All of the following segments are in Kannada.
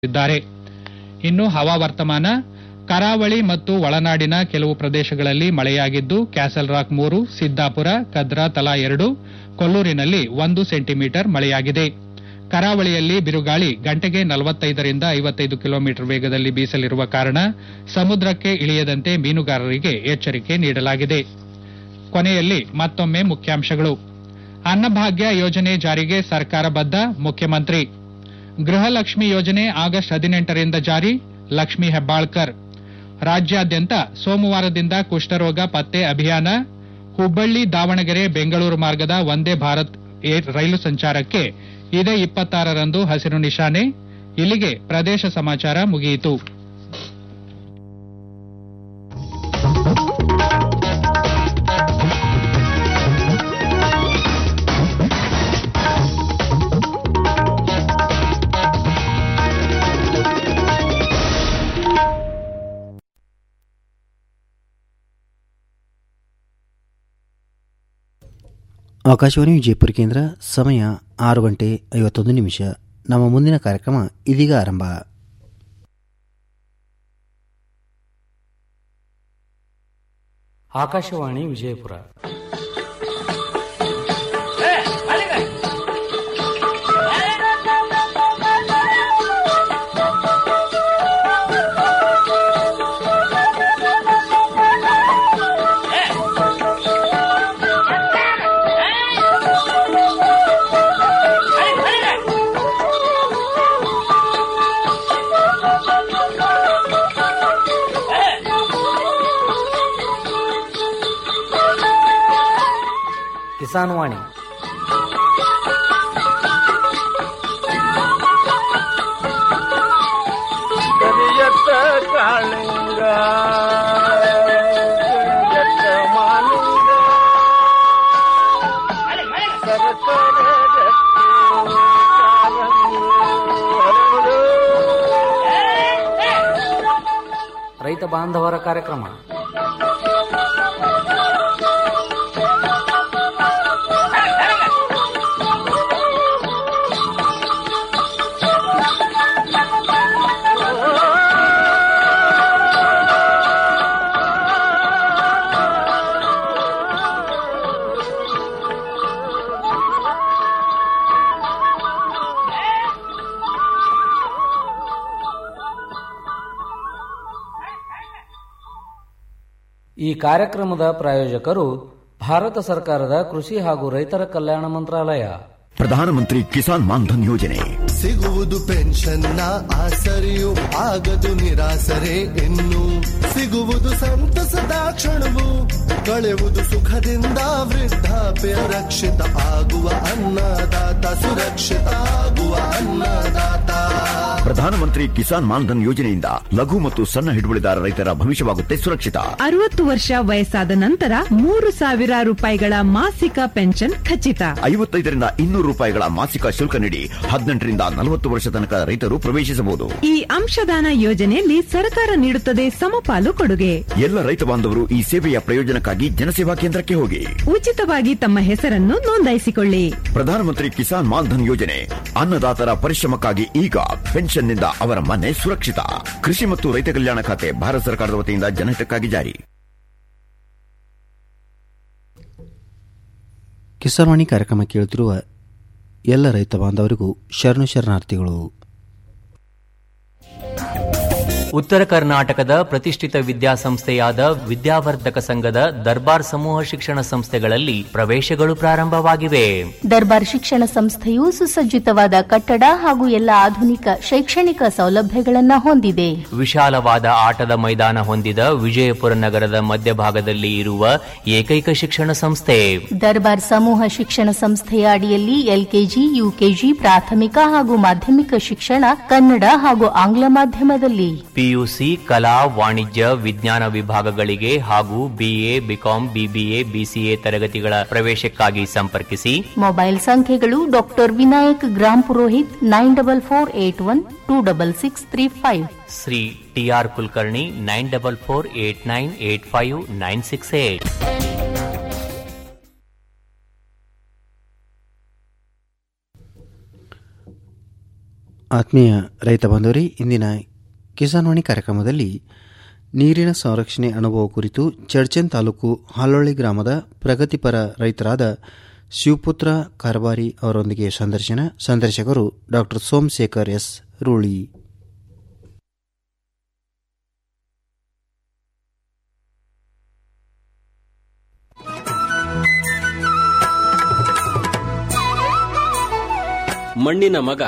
ಇದ್ದಾರೆ ಇನ್ನು ಹವಾವರ್ತಮಾನ ಕರಾವಳಿ ಮತ್ತು ಒಳನಾಡಿನ ಕೆಲವು ಪ್ರದೇಶಗಳಲ್ಲಿ ಮಳೆಯಾಗಿದ್ದು ಕ್ಯಾಸಲ್ ರಾಕ್ ಮೂರು ಸಿದ್ದಾಪುರ ಕದ್ರಾ ತಲಾ ಎರಡು ಕೊಲ್ಲೂರಿನಲ್ಲಿ ಒಂದು ಸೆಂಟಿಮೀಟರ್ ಮಳೆಯಾಗಿದೆ ಕರಾವಳಿಯಲ್ಲಿ ಬಿರುಗಾಳಿ ಗಂಟೆಗೆ ನಲವತ್ತೈದರಿಂದ ಐವತ್ತೈದು ಕಿಲೋಮೀಟರ್ ವೇಗದಲ್ಲಿ ಬೀಸಲಿರುವ ಕಾರಣ ಸಮುದ್ರಕ್ಕೆ ಇಳಿಯದಂತೆ ಮೀನುಗಾರರಿಗೆ ಎಚ್ಚರಿಕೆ ನೀಡಲಾಗಿದೆ ಕೊನೆಯಲ್ಲಿ ಮತ್ತೊಮ್ಮೆ ಮುಖ್ಯಾಂಶಗಳು ಅನ್ನಭಾಗ್ಯ ಯೋಜನೆ ಜಾರಿಗೆ ಸರ್ಕಾರ ಬದ್ಧ ಮುಖ್ಯಮಂತ್ರಿ ಗೃಹಲಕ್ಷ್ಮಿ ಯೋಜನೆ ಆಗಸ್ಟ್ ಹದಿನೆಂಟರಿಂದ ಜಾರಿ ಲಕ್ಷ್ಮಿ ಹೆಬ್ಬಾಳ್ಕರ್ ರಾಜ್ಯಾದ್ಯಂತ ಸೋಮವಾರದಿಂದ ಕುಷ್ಠರೋಗ ಪತ್ತೆ ಅಭಿಯಾನ ಹುಬ್ಬಳ್ಳಿ ದಾವಣಗೆರೆ ಬೆಂಗಳೂರು ಮಾರ್ಗದ ವಂದೇ ಭಾರತ್ ಏರ್ ರೈಲು ಸಂಚಾರಕ್ಕೆ ಇದೇ ಇಪ್ಪತ್ತಾರರಂದು ಹಸಿರು ನಿಶಾನೆ ಇಲ್ಲಿಗೆ ಪ್ರದೇಶ ಸಮಾಚಾರ ಮುಗಿಯಿತು ಆಕಾಶವಾಣಿ ವಿಜಯಪುರ ಕೇಂದ್ರ ಸಮಯ ಆರು ಗಂಟೆ ಐವತ್ತೊಂದು ನಿಮಿಷ ನಮ್ಮ ಮುಂದಿನ ಕಾರ್ಯಕ್ರಮ ಇದೀಗ ಆರಂಭ ಆಕಾಶವಾಣಿ ವಿಜಯಪುರ ಕಿಸಾನ್ ವಾಣಿ ಕರಿಯತ್ತ ಕಾಳಿಂಗ ಕರಿಯತ್ತ ಮಾಲಿಂಗ ಸರಸರ ಗಟ್ಟಿ ಕಾಲಂಗಿ ಹರಡು. ರೈತ ಬಾಂಧವರ ಕಾರ್ಯಕ್ರಮ ಈ ಕಾರ್ಯಕ್ರಮದ ಪ್ರಾಯೋಜಕರು ಭಾರತ ಸರ್ಕಾರದ ಕೃಷಿ ಹಾಗೂ ರೈತರ ಕಲ್ಯಾಣ ಮಂತ್ರಾಲಯ ಪ್ರಧಾನಮಂತ್ರಿ ಕಿಸಾನ್ ಮಾನ್ಧನ್ ಯೋಜನೆ ಸಿಗುವುದು ಪೆನ್ಷನ್ನ ಆಸರೆಯು ಆಗದು ನಿರಾಸರೆ ಇನ್ನು ಸಿಗುವುದು ಸಂತಸದ ಕ್ಷಣವು ಕಳೆಯುವುದು ಸುಖದಿಂದ ವೃದ್ಧಾಪ್ಯ ರಕ್ಷಿತ ಆಗುವ ಅನ್ನದಾತ ಸುರಕ್ಷಿತ ಆಗುವ ಅನ್ನದಾತ ಪ್ರಧಾನಮಂತ್ರಿ ಕಿಸಾನ್ ಮಾನ್ಧನ್ ಯೋಜನೆಯಿಂದ ಲಘು ಮತ್ತು ಸಣ್ಣ ಹಿಡುವಳಿದಾರ ರೈತರ ಭವಿಷ್ಯವಾಗುತ್ತೆ ಸುರಕ್ಷಿತ ಅರವತ್ತು ವರ್ಷ ವಯಸ್ಸಾದ ನಂತರ ಮೂರು ಸಾವಿರ ರೂಪಾಯಿಗಳ ಮಾಸಿಕ ಪೆನ್ಷನ್ ಖಚಿತ ಐವತ್ತೈದರಿಂದ ಇನ್ನೂರು ರೂಪಾಯಿಗಳ ಮಾಸಿಕ ಶುಲ್ಕ ನೀಡಿ ಹದಿನೆಂಟರಿಂದ ನಲವತ್ತು ವರ್ಷ ತನಕ ರೈತರು ಪ್ರವೇಶಿಸಬಹುದು ಈ ಅಂಶದಾನ ಯೋಜನೆಯಲ್ಲಿ ಸರ್ಕಾರ ನೀಡುತ್ತದೆ ಸಮಪಾಲು ಕೊಡುಗೆ ಎಲ್ಲ ರೈತ ಬಾಂಧವರು ಈ ಸೇವೆಯ ಪ್ರಯೋಜನಕ್ಕಾಗಿ ಜನಸೇವಾ ಕೇಂದ್ರಕ್ಕೆ ಹೋಗಿ ಉಚಿತವಾಗಿ ತಮ್ಮ ಹೆಸರನ್ನು ನೋಂದಾಯಿಸಿಕೊಳ್ಳಿ ಪ್ರಧಾನಮಂತ್ರಿ ಕಿಸಾನ್ ಮಾನ್ಧನ್ ಯೋಜನೆ ಅನ್ನದಾತರ ಪರಿಶ್ರಮಕ್ಕಾಗಿ ಈಗ ಪೆನ್ಷನ್ನಿಂದ ಅವರ ಮನೆ ಸುರಕ್ಷಿತ ಕೃಷಿ ಮತ್ತು ರೈತ ಕಲ್ಯಾಣ ಖಾತೆ ಭಾರತ ಸರ್ಕಾರದ ವತಿಯಿಂದ ಜನಹಿತಕ್ಕಾಗಿ ಜಾರಿ ಕಿಸಾನ್ವಾಣಿ ಕಾರ್ಯಕ್ರಮ ಕೇಳುತ್ತಿರುವ ಎಲ್ಲ ರೈತ ಬಾಂಧವರಿಗೂ ಶರಣು ಶರಣಾರ್ಥಿಗಳು ಉತ್ತರ ಕರ್ನಾಟಕದ ಪ್ರತಿಷ್ಠಿತ ವಿದ್ಯಾಸಂಸ್ಥೆಯಾದ ವಿದ್ಯಾವರ್ಧಕ ಸಂಘದ ದರ್ಬಾರ್ ಸಮೂಹ ಶಿಕ್ಷಣ ಸಂಸ್ಥೆಗಳಲ್ಲಿ ಪ್ರವೇಶಗಳು ಪ್ರಾರಂಭವಾಗಿವೆ ದರ್ಬಾರ್ ಶಿಕ್ಷಣ ಸಂಸ್ಥೆಯು ಸುಸಜ್ಜಿತವಾದ ಕಟ್ಟಡ ಹಾಗೂ ಎಲ್ಲ ಆಧುನಿಕ ಶೈಕ್ಷಣಿಕ ಸೌಲಭ್ಯಗಳನ್ನು ಹೊಂದಿದೆ ವಿಶಾಲವಾದ ಆಟದ ಮೈದಾನ ಹೊಂದಿದ ವಿಜಯಪುರ ನಗರದ ಮಧ್ಯಭಾಗದಲ್ಲಿ ಇರುವ ಏಕೈಕ ಶಿಕ್ಷಣ ಸಂಸ್ಥೆ ದರ್ಬಾರ್ ಸಮೂಹ ಶಿಕ್ಷಣ ಸಂಸ್ಥೆಯ ಅಡಿಯಲ್ಲಿ ಎಲ್ಕೆಜಿ ಯುಕೆಜಿ ಪ್ರಾಥಮಿಕ ಹಾಗೂ ಮಾಧ್ಯಮಿಕ ಶಿಕ್ಷಣ ಕನ್ನಡ ಹಾಗೂ ಆಂಗ್ಲ ಮಾಧ್ಯಮದಲ್ಲಿ ಪಿಯುಸಿ ಕಲಾ ವಾಣಿಜ್ಯ ವಿಜ್ಞಾನ ವಿಭಾಗಗಳಿಗೆ ಹಾಗೂ ಬಿಎ ಬಿಕಾಂ ಬಿಬಿಎ ಬಿಸಿಎ ತರಗತಿಗಳ ಪ್ರವೇಶಕ್ಕಾಗಿ ಸಂಪರ್ಕಿಸಿ ಮೊಬೈಲ್ ಸಂಖ್ಯೆಗಳು doctor Vinayak Gram Purohit nine double four eight one two double six three five Shri T R Kulkarni nine double four eight nine eight five nine six eight ಆತ್ಮೀಯ ರೈತ ಬಾಂಧವರೇ ಇಂದಿನ ಕಿಸಾನ್ವಾಣಿ ಕಾರ್ಯಕ್ರಮದಲ್ಲಿ ನೀರಿನ ಸಂರಕ್ಷಣೆ ಅನುಭವ ಕುರಿತು ಚಡ್ಚನ್ ತಾಲೂಕು ಹಾಲೊಳ್ಳಿ ಗ್ರಾಮದ ಪ್ರಗತಿಪರ ರೈತರಾದ ಶಿವಪುತ್ರ ಕಾರ್ಬಾರಿ ಅವರೊಂದಿಗೆ ಸಂದರ್ಶನ ಸಂದರ್ಶಕರು ಡಾ ಸೋಮಶೇಖರ್ ಎಸ್ ರೂಳಿ ಮಣ್ಣಿನ ಮಗ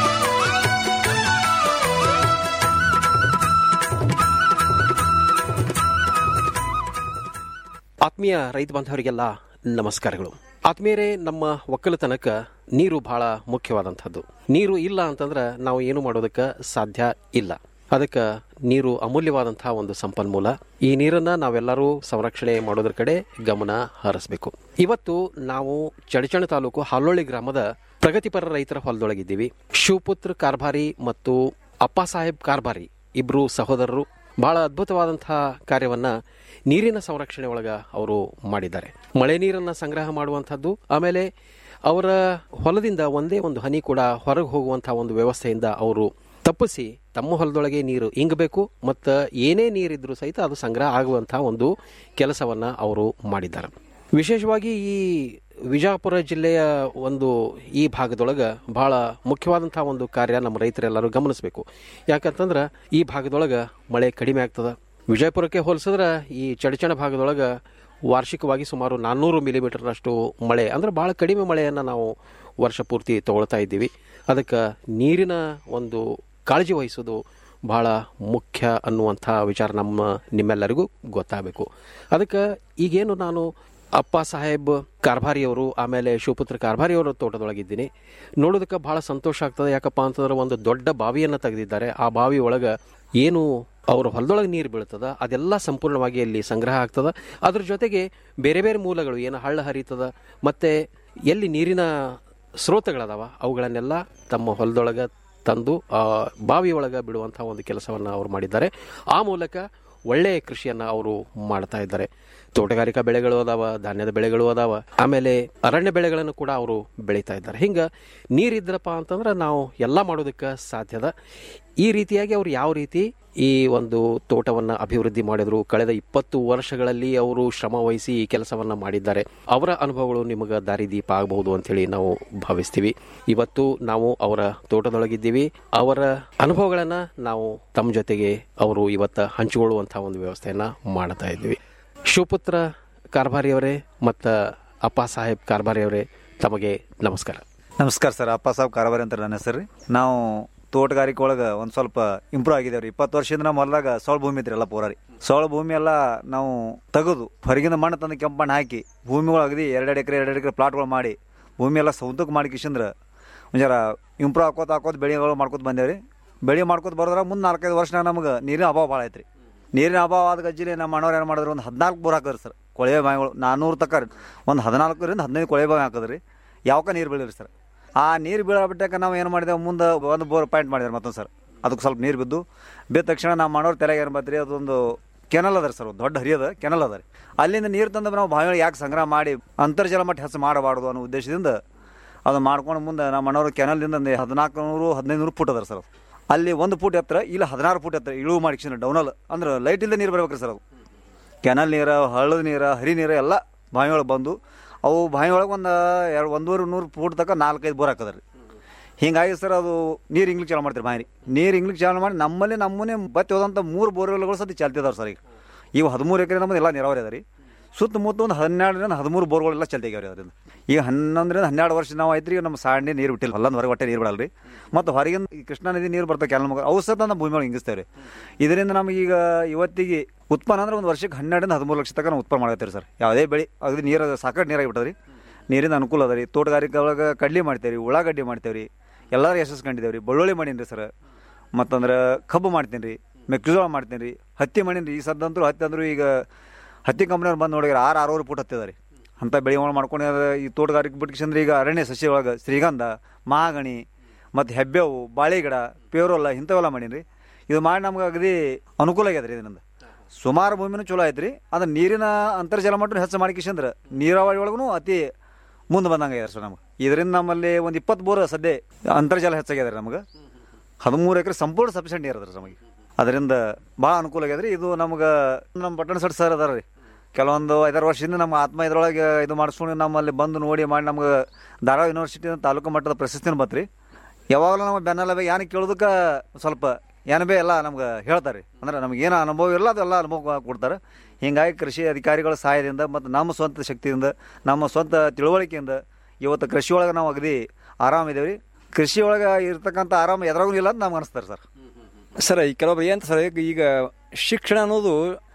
ಆತ್ಮೀಯ ರೈತ ಬಾಂಧವರಿಗೆಲ್ಲ ನಮಸ್ಕಾರಗಳು ಆತ್ಮೀಯರೇ ನಮ್ಮ ಒಕ್ಕಲತನಕ ನೀರು ಬಹಳ ಮುಖ್ಯವಾದಂಥದ್ದು ನೀರು ಇಲ್ಲ ಅಂತಂದ್ರೆ ನಾವು ಏನು ಮಾಡೋದಕ್ಕೆ ಸಾಧ್ಯ ಇಲ್ಲ ಅದಕ್ಕೆ ನೀರು ಅಮೂಲ್ಯವಾದಂತಹ ಒಂದು ಸಂಪನ್ಮೂಲ ಈ ನೀರನ್ನ ನಾವೆಲ್ಲರೂ ಸಂರಕ್ಷಣೆ ಮಾಡೋದ್ರ ಕಡೆ ಗಮನ ಹರಿಸಬೇಕು ಇವತ್ತು ನಾವು ಚಡಚಣ ತಾಲೂಕು ಹಾಲೊಳ್ಳಿ ಗ್ರಾಮದ ಪ್ರಗತಿಪರ ರೈತರ ಹೊಲದೊಳಗಿದ್ದೀವಿ ಶಿವಪುತ್ರ ಕಾರ್ಭಾರಿ ಮತ್ತು ಅಪ್ಪ ಸಾಹೇಬ್ ಕಾರ್ಭಾರಿ ಇಬ್ರು ಸಹೋದರರು ಬಹಳ ಅದ್ಭುತವಾದಂತಹ ಕಾರ್ಯವನ್ನ ನೀರಿನ ಸಂರಕ್ಷಣೆ ಒಳಗ ಅವರು ಮಾಡಿದ್ದಾರೆ ಮಳೆ ನೀರನ್ನ ಸಂಗ್ರಹ ಮಾಡುವಂಥದ್ದು ಆಮೇಲೆ ಅವರ ಹೊಲದಿಂದ ಒಂದೇ ಒಂದು ಹನಿ ಕೂಡ ಹೊರಗೆ ಹೋಗುವಂತಹ ಒಂದು ವ್ಯವಸ್ಥೆಯಿಂದ ಅವರು ತಪ್ಪಿಸಿ ತಮ್ಮ ಹೊಲದೊಳಗೆ ನೀರು ಇಂಗಬೇಕು ಮತ್ತು ಏನೇ ನೀರಿದ್ರೂ ಸಹಿತ ಅದು ಸಂಗ್ರಹ ಆಗುವಂತಹ ಒಂದು ಕೆಲಸವನ್ನ ಅವರು ಮಾಡಿದ್ದಾರೆ ವಿಶೇಷವಾಗಿ ಈ ವಿಜಯಪುರ ಜಿಲ್ಲೆಯ ಒಂದು ಈ ಭಾಗದೊಳಗೆ ಬಹಳ ಮುಖ್ಯವಾದಂತಹ ಒಂದು ಕಾರ್ಯ ನಮ್ಮ ರೈತರೆಲ್ಲರೂ ಗಮನಿಸಬೇಕು ಯಾಕಂತಂದ್ರೆ ಈ ಭಾಗದೊಳಗೆ ಮಳೆ ಕಡಿಮೆ ಆಗ್ತದ ವಿಜಯಪುರಕ್ಕೆ ಹೋಲಿಸಿದ್ರೆ ಈ ಚಡಚಣ ಭಾಗದೊಳಗೆ ವಾರ್ಷಿಕವಾಗಿ ಸುಮಾರು ನಾನ್ನೂರು ಮಿಲಿಮೀಟರ್ನಷ್ಟು ಮಳೆ ಅಂದ್ರೆ ಬಹಳ ಕಡಿಮೆ ಮಳೆಯನ್ನು ನಾವು ವರ್ಷ ಪೂರ್ತಿ ತಗೊಳ್ತಾ ಇದ್ದೀವಿ ಅದಕ್ಕೆ ನೀರಿನ ಒಂದು ಕಾಳಜಿ ವಹಿಸೋದು ಬಹಳ ಮುಖ್ಯ ಅನ್ನುವಂಥ ವಿಚಾರ ನಮ್ಮ ನಿಮ್ಮೆಲ್ಲರಿಗೂ ಗೊತ್ತಾಗಬೇಕು ಅದಕ್ಕೆ ಈಗೇನು ನಾನು ಅಪ್ಪ ಸಾಹೇಬ್ ಕಾರ್ಭಾರಿಯವರು ಆಮೇಲೆ ಶಿವಪುತ್ರ ಕಾರ್ಭಾರಿಯವರ ತೋಟದೊಳಗಿದ್ದೀನಿ ನೋಡೋದಕ್ಕೆ ಬಹಳ ಸಂತೋಷ ಆಗ್ತದೆ ಯಾಕಪ್ಪ ಅಂತಂದ್ರೆ ಒಂದು ದೊಡ್ಡ ಬಾವಿಯನ್ನು ತೆಗೆದಿದ್ದಾರೆ ಆ ಬಾವಿ ಒಳಗೆ ಏನು ಅವ್ರ ಹೊಲದೊಳಗೆ ನೀರು ಬೀಳ್ತದ ಅದೆಲ್ಲ ಸಂಪೂರ್ಣವಾಗಿ ಅಲ್ಲಿ ಸಂಗ್ರಹ ಆಗ್ತದ ಅದ್ರ ಜೊತೆಗೆ ಬೇರೆ ಬೇರೆ ಮೂಲಗಳು ಏನು ಹಳ್ಳ ಹರಿತದ ಮತ್ತೆ ಎಲ್ಲಿ ನೀರಿನ ಸ್ರೋತಗಳದಾವ ಅವುಗಳನ್ನೆಲ್ಲ ತಮ್ಮ ಹೊಲದೊಳಗೆ ತಂದು ಆ ಬಾವಿ ಒಳಗೆ ಬಿಡುವಂತಹ ಒಂದು ಕೆಲಸವನ್ನು ಅವರು ಮಾಡಿದ್ದಾರೆ ಆ ಮೂಲಕ ಒಳ್ಳೆಯ ಕೃಷಿಯನ್ನ ಅವರು ಮಾಡ್ತಾ ಇದ್ದಾರೆ ತೋಟಗಾರಿಕಾ ಬೆಳೆಗಳು ಅದಾವ ಧಾನ್ಯದ ಬೆಳೆಗಳು ಅದಾವ ಆಮೇಲೆ ಅರಣ್ಯ ಬೆಳೆಗಳನ್ನು ಕೂಡ ಅವರು ಬೆಳೀತಾ ಇದ್ದಾರೆ ಹಿಂಗ ನೀರಿದ್ರಪ್ಪ ಅಂತಂದ್ರೆ ನಾವು ಎಲ್ಲ ಮಾಡೋದಕ್ಕೆ ಸಾಧ್ಯದ ಈ ರೀತಿಯಾಗಿ ಅವ್ರು ಯಾವ ರೀತಿ ಈ ಒಂದು ತೋಟವನ್ನ ಅಭಿವೃದ್ಧಿ ಮಾಡಿದ್ರು ಕಳೆದ ಇಪ್ಪತ್ತು ವರ್ಷಗಳಲ್ಲಿ ಅವರು ಶ್ರಮ ವಹಿಸಿ ಈ ಕೆಲಸವನ್ನ ಮಾಡಿದ್ದಾರೆ ಅವರ ಅನುಭವಗಳು ನಿಮಗೆ ದಾರಿದೀಪ ಆಗಬಹುದು ಅಂತೇಳಿ ನಾವು ಭಾವಿಸ್ತೀವಿ ಇವತ್ತು ನಾವು ಅವರ ತೋಟದೊಳಗಿದ್ದೀವಿ ಅವರ ಅನುಭವಗಳನ್ನ ನಾವು ತಮ್ಮ ಜೊತೆಗೆ ಅವರು ಇವತ್ತು ಹಂಚಿಕೊಳ್ಳುವಂತಹ ಒಂದು ವ್ಯವಸ್ಥೆಯನ್ನ ಮಾಡ್ತಾ ಇದ್ದೀವಿ ಶಿವಪುತ್ರ ಕಾರ್ಭಾರಿಯವರೇ ಮತ್ತು ಅಪ್ಪ ಸಾಹೇಬ್ ಕಾರ್ಭಾರಿಯವರೇ ತಮಗೆ ನಮಸ್ಕಾರ ನಮಸ್ಕಾರ ಸರ್ ಅಪ್ಪ ಸಾಬ್ ಕಾರವಾರಿ ಅಂತ ನನ್ನ ಹೆಸರು ರೀ ನಾವು ತೋಟಗಾರಿಕೆ ಒಳಗೆ ಒಂದು ಸ್ವಲ್ಪ ಇಂಪ್ರೂವ್ ಆಗಿದ್ದೇವೆ ರೀ ಇಪ್ಪತ್ತು ವರ್ಷದಿಂದ ನಮ್ಮ ಹೊಲದಾಗ ಸೋಳ ಭೂಮಿ ಇದ್ರಿ ಎಲ್ಲ ಪೂರ ರೀ ಸೋಳ ಭೂಮಿ ಎಲ್ಲ ನಾವು ತೆಗೆದು ಹೊರಗಿಂದ ಮಣ್ಣು ತಂದು ಕೆಂಪು ಮಣ್ಣು ಹಾಕಿ ಭೂಮಿಗಳು ಅಗದಿ ಎರಡೆರಡು ಎಕರೆ ಎರಡೆರಡು ಎಕರೆ ಪ್ಲಾಟ್ಗಳು ಮಾಡಿ ಭೂಮಿ ಎಲ್ಲ ಸೌದಕ್ಕೆ ಮಾಡಿ ಕಿಶಂದ್ರೆ ಒಂಜಾರ ಇಂಪ್ರೂವ್ ಹಾಕೋತ ಹಾಕೋತ ಬೆಳೆಗಳು ಮಾಡ್ಕೊತ ಬಂದೇವ್ರಿ ಬೆಳೆ ಮಾಡ್ಕೊತ ಬರೋದ್ರ ಮುಂದೆ ನಾಲ್ಕೈದು ವರ್ಷನಾಗ ನಮ್ಗೆ ನೀರಿನ ಅಭಾವ ಭಾಳ ಐತ್ರಿ ನೀರಿನ ಅಭಾವ ಆದ ಗಜ್ಜಿಲಿ ನಮ್ಮ ಅಣ್ಣವ್ರು ಏನು ಮಾಡಿದ್ರು ಒಂದು ಹದಿನಾಲ್ಕು ಬೋರ್ ಹಾಕಿದ್ರಿ ಸರ್ ಕೊಳವೆ ಬಾವಿಗಳು ನಾನ್ನೂರು ತಕ್ಕ ಒಂದು ಹದಿನಾಲ್ಕರಿಂದ ಹದಿನೈದು ಕೊಳವೆ ಬಾವಿ ಹಾಕಿದ್ರಿ ಯಾವಕ್ಕ ನೀರು ಬೀಳಿರಿ ಸರ್ ಆ ನೀರು ಬೀಳೋ ಬಿಟ್ಟಾಕ ನಾವು ಏನು ಮಾಡಿದೆವು ಮುಂದೆ ಒಂದು ಬೋರ್ ಪಾಯಿಂಟ್ ಮಾಡಿದ್ರು ಮತ್ತೊಂದು ಸರ್ ಅದಕ್ಕೆ ಸ್ವಲ್ಪ ನೀರು ಬಿದ್ದು ಬಿದ್ದ ತಕ್ಷಣ ನಮ್ಮ ಮಾಡೋರು ತಲೆಗೆ ಏನು ಬರ್ತೀರಿ ಅದೊಂದು ಕೆನಲ್ ಅದ ರೀ ಸರ್ ಒಂದು ದೊಡ್ಡ ಹರಿಯದ ಕೆನಲ್ ಅದ ರೀ ಅಲ್ಲಿಂದ ನೀರು ತಂದು ನಾವು ಬಾವಿಗಳು ಯಾಕೆ ಸಂಗ್ರಹ ಮಾಡಿ ಅಂತರ್ಜಲ ಮಟ್ಟ ಹೆಚ್ಚು ಮಾಡಬಾರ್ದು ಅನ್ನೋ ಉದ್ದೇಶದಿಂದ ಅದು ಮಾಡ್ಕೊಂಡು ಮುಂದೆ ನಮ್ಮ ಮಣ್ಣವರು ಕೆನಲ್ದಿಂದ ಒಂದು ಹದಿನಾಲ್ಕು ನೂರು ಹದಿನೈದು ನೂರು ಫುಟ್ ಅದ ಸರ್ ಅದು ಅಲ್ಲಿ ಒಂದು ಫುಟ್ ಎತ್ತರ ಇಲ್ಲಿ ಹದಿನಾರು ಫುಟ್ ಎತ್ತರ ಇಳುವು ಮಾಡಿ ಡೌನಲ್ ಅಂದ್ರೆ ಲೈಟ್ ಇಲ್ಲದೆ ನೀರು ಬರ್ಬೇಕ್ರಿ ಸರ್ ಅದು ಕೆನಲ್ ನೀರು ಹಳ್ಳದ ನೀರು ಹರಿ ನೀರು ಎಲ್ಲ ಬಾವಿ ಒಳಗೆ ಬಂದು ಅವು ಬಾವಿ ಒಳಗೆ ಒಂದು ಎರಡು ಒಂದೂವರೆ ನೂರು ಫೂಟ್ ತನಕ ನಾಲ್ಕೈದು ಬೋರ್ ಹಾಕದ ರೀ ಹಿಂಗಾಗಿ ಸರ್ ಅದು ನೀರು ಇಂಗ್ಲಿಷ್ ಚಾಲು ಮಾಡ್ತೀರಿ ಬಾವಿ ನೀರು ಇಂಗ್ಲಿಷ್ ಚಾಲು ಮಾಡಿ ನಮ್ಮಲ್ಲಿ ನಮ್ಮನೆ ಬತ್ತಿ ಹೋದಂಥ ಮೂರು ಬೋರ್ವೆಲ್ಗಳು ಸತಿ ಚಾಲ್ತಿದಾವೆ ಸರ್ ಈಗ ಇವು ಹದಿಮೂರು ಎಕರೆ ನಮ್ಮದು ಎಲ್ಲ ನೀರಾವರಿ ಅದ ರೀ ಸುತ್ತಮುತ್ತ ಒಂದು ಹನ್ನೆರಡರಿಂದ ಹದಿಮೂರು ಬೋರ್ಗಳೆಲ್ಲ ಚಲ್ತಿಗ್ಯಾವ ರೀ ಅದರಿಂದ ಈಗ ಹನ್ನೊಂದರಿಂದ ಹನ್ನೆರಡು ವರ್ಷ ನಾವು ಐತ್ರಿ ಈಗ ನಮ್ಮ ಸಾಂಡಿ ನೀರು ಬಿಟ್ಟಿಲ್ಲ ಹೊಲದ ಹೊರಗೆ ಹೊಟ್ಟೆ ನೀರು ಬಿಡಲ್ಲ ರೀ ಮತ್ತು ಹೊರಗಿನ ಈ ಕೃಷ್ಣಾ ನದಿ ನೀರು ಬರ್ತವೆ ಕೆಲ ಮಗ ಅವು ಸತ ನಮ್ಮ ಭೂಮಿ ಒಳಗೆ ಹಿಂಗಿಸ್ತೇವೆ ರೀ ಇದರಿಂದ ನಮಗೀಗ ಇವತ್ತಿಗೆ ಉತ್ಪನ್ನ ಅಂದ್ರೆ ಒಂದು ವರ್ಷಕ್ಕೆ ಹನ್ನೆರಡರಿಂದ ಹದಿಮೂರು ಲಕ್ಷ ತನಕ ನಾವು ಉತ್ಪನ್ನ ಮಾಡತ್ತೀವಿ ಸರ್ ಯಾವುದೇ ಬೆಳೆ ಅಗದಿ ನೀರು ಸಾಕಷ್ಟು ನೀರಾಗಿ ಬಿಟ್ಟದ್ರಿ ನೀರಿಂದ ಅನುಕೂಲ ಅದ ರೀ ತೋಟಗಾರಿಕೆ ಒಳಗೆ ಕಡ್ಲಿ ಮಾಡ್ತೇವೆ ರೀ ಉಳ್ಳಾಗಡ್ಡಿ ಮಾಡ್ತೇವೆ ರೀ ಎಲ್ಲರೂ ಯಶಸ್ಸು ಕಂಡಿದ್ದೇವೆ ರೀ ಬೆಳ್ಳುಳ್ಳಿ ಮಾಡೀನಿ ರೀ ಸರ್ ಮತ್ತಂದ್ರೆ ಕಬ್ಬು ಮಾಡ್ತೀನಿ ರೀ ಮೆಕ್ಕೆಜೋಳ ಮಾಡ್ತೀನಿ ರೀ ಹತ್ತಿ ಮಾಡೀನಿ ರೀ ಈ ಸದ್ದಂತರೂ ಹತ್ತಿ ಅಂದ್ರು ಈಗ ಹತ್ತಿ ಕಂಪ್ನಿಯವ್ರು ಬಂದು ನೋಡಿದ್ರೆ ಆರು ಆರೂವರೆ ಫುಟ್ ಹತ್ತಿದ ರೀ ಅಂಥ ಬೆಳೆ ಒಳಗೆ ಮಾಡ್ಕೊಂಡು ಈ ತೋಟಗಾರಿಕೆ ಬಿಟ್ಕಂದ್ರೆ ಈಗ ಅರಣ್ಯ ಸಸ್ಯ ಒಳಗೆ ಶ್ರೀಗಂಧ ಮಹಾಗಣಿ ಮತ್ತು ಹೆಬ್ಬೇವು ಬಾಳೆಗಿಡ ಪೇರೋಲ್ಲ ಇಂಥವೆಲ್ಲ ಮಾಡೀನಿ ರೀ ಇದು ಮಾಡಿ ನಮ್ಗೆ ಅಗದಿ ಅನುಕೂಲ ಆಗ್ಯದ ರೀ ಇದರಿಂದ ಸುಮಾರು ಭೂಮಿನೂ ಚಲೋ ಐತೆ ರೀ ಅದು ನೀರಿನ ಅಂತರ್ಜಲ ಮಟ್ಟ ಹೆಚ್ಚು ಮಾಡಿಕಿಶಂದ್ರೆ ನೀರಾವರಿ ಒಳಗೂ ಅತಿ ಮುಂದೆ ಬಂದಂಗೆ ಆಗ್ಯದ ಸರ್ ನಮ್ಗೆ ಇದರಿಂದ ನಮ್ಮಲ್ಲಿ ಒಂದು ಇಪ್ಪತ್ತು ಬೋರ್ ಸದ್ಯ ಅಂತರ್ಜಲ ಹೆಚ್ಚಾಗ್ಯದ ರೀ ನಮ್ಗೆ ಹದಿಮೂರು ಎಕರೆ ಸಂಪೂರ್ಣ ಸಫಿಷಿಯಂಟ್ ನೀರು ಅದ ರೀ ನಮಗೆ ಅದರಿಂದ ಭಾಳ ಅನುಕೂಲ ಆಗ್ಯದ ರೀ ಇದು ನಮ್ಗೆ ನಮ್ಮ ಪಟ್ಟಣ ಸರ್ ಸರ್ ಅದಾರ ರೀ ಕೆಲವೊಂದು ಐದಾರು ವರ್ಷದಿಂದ ನಮ್ಮ ಆತ್ಮ ಇದ್ರೊಳಗೆ ಇದು ಮಾಡಿಸ್ಕೊಂಡು ನಮ್ಮಲ್ಲಿ ಬಂದು ನೋಡಿ ಮಾಡಿ ನಮ್ಗೆ ಧಾರವಾಡ ಯೂನಿವರ್ಸಿಟಿ ತಾಲೂಕು ಮಟ್ಟದ ಪ್ರಶಸ್ತಿನ ಬತ್ರಿ ಯಾವಾಗಲೂ ನಮ್ಮ ಬೆನ್ನಲ್ಲವೇ ಏನು ಕೇಳೋದಕ್ಕೆ ಸ್ವಲ್ಪ ಏನು ಬೇ ಎಲ್ಲ ನಮ್ಗೆ ಹೇಳ್ತಾರೆ ಅಂದ್ರೆ ನಮ್ಗೆ ಏನು ಅನುಭವ ಇಲ್ಲ ಅದೆಲ್ಲ ಅನುಭವ ಕೊಡ್ತಾರೆ ಹೀಗಾಗಿ ಕೃಷಿ ಅಧಿಕಾರಿಗಳ ಸಹಾಯದಿಂದ ಮತ್ತು ನಮ್ಮ ಸ್ವಂತ ಶಕ್ತಿಯಿಂದ ನಮ್ಮ ಸ್ವಂತ ತಿಳುವಳಿಕೆಯಿಂದ ಇವತ್ತು ಕೃಷಿ ಒಳಗೆ ನಾವು ಅಗದಿ ಆರಾಮಿದ್ದೇವೆ ರೀ ಕೃಷಿ ಒಳಗೆ ಇರ್ತಕ್ಕಂಥ ಆರಾಮ ಎದ್ರಾಗೂ ಇಲ್ಲ ಅಂತ ನಮ್ಗೆ ಅನಿಸ್ತಾರೆ ಸರ್ ಸರ್ ಈ ಕೆಲವೊಬ್ರು ಏನು ಸರ್ ಈಗ ಶಿಕ್ಷಣ ಅನ್ನೋದು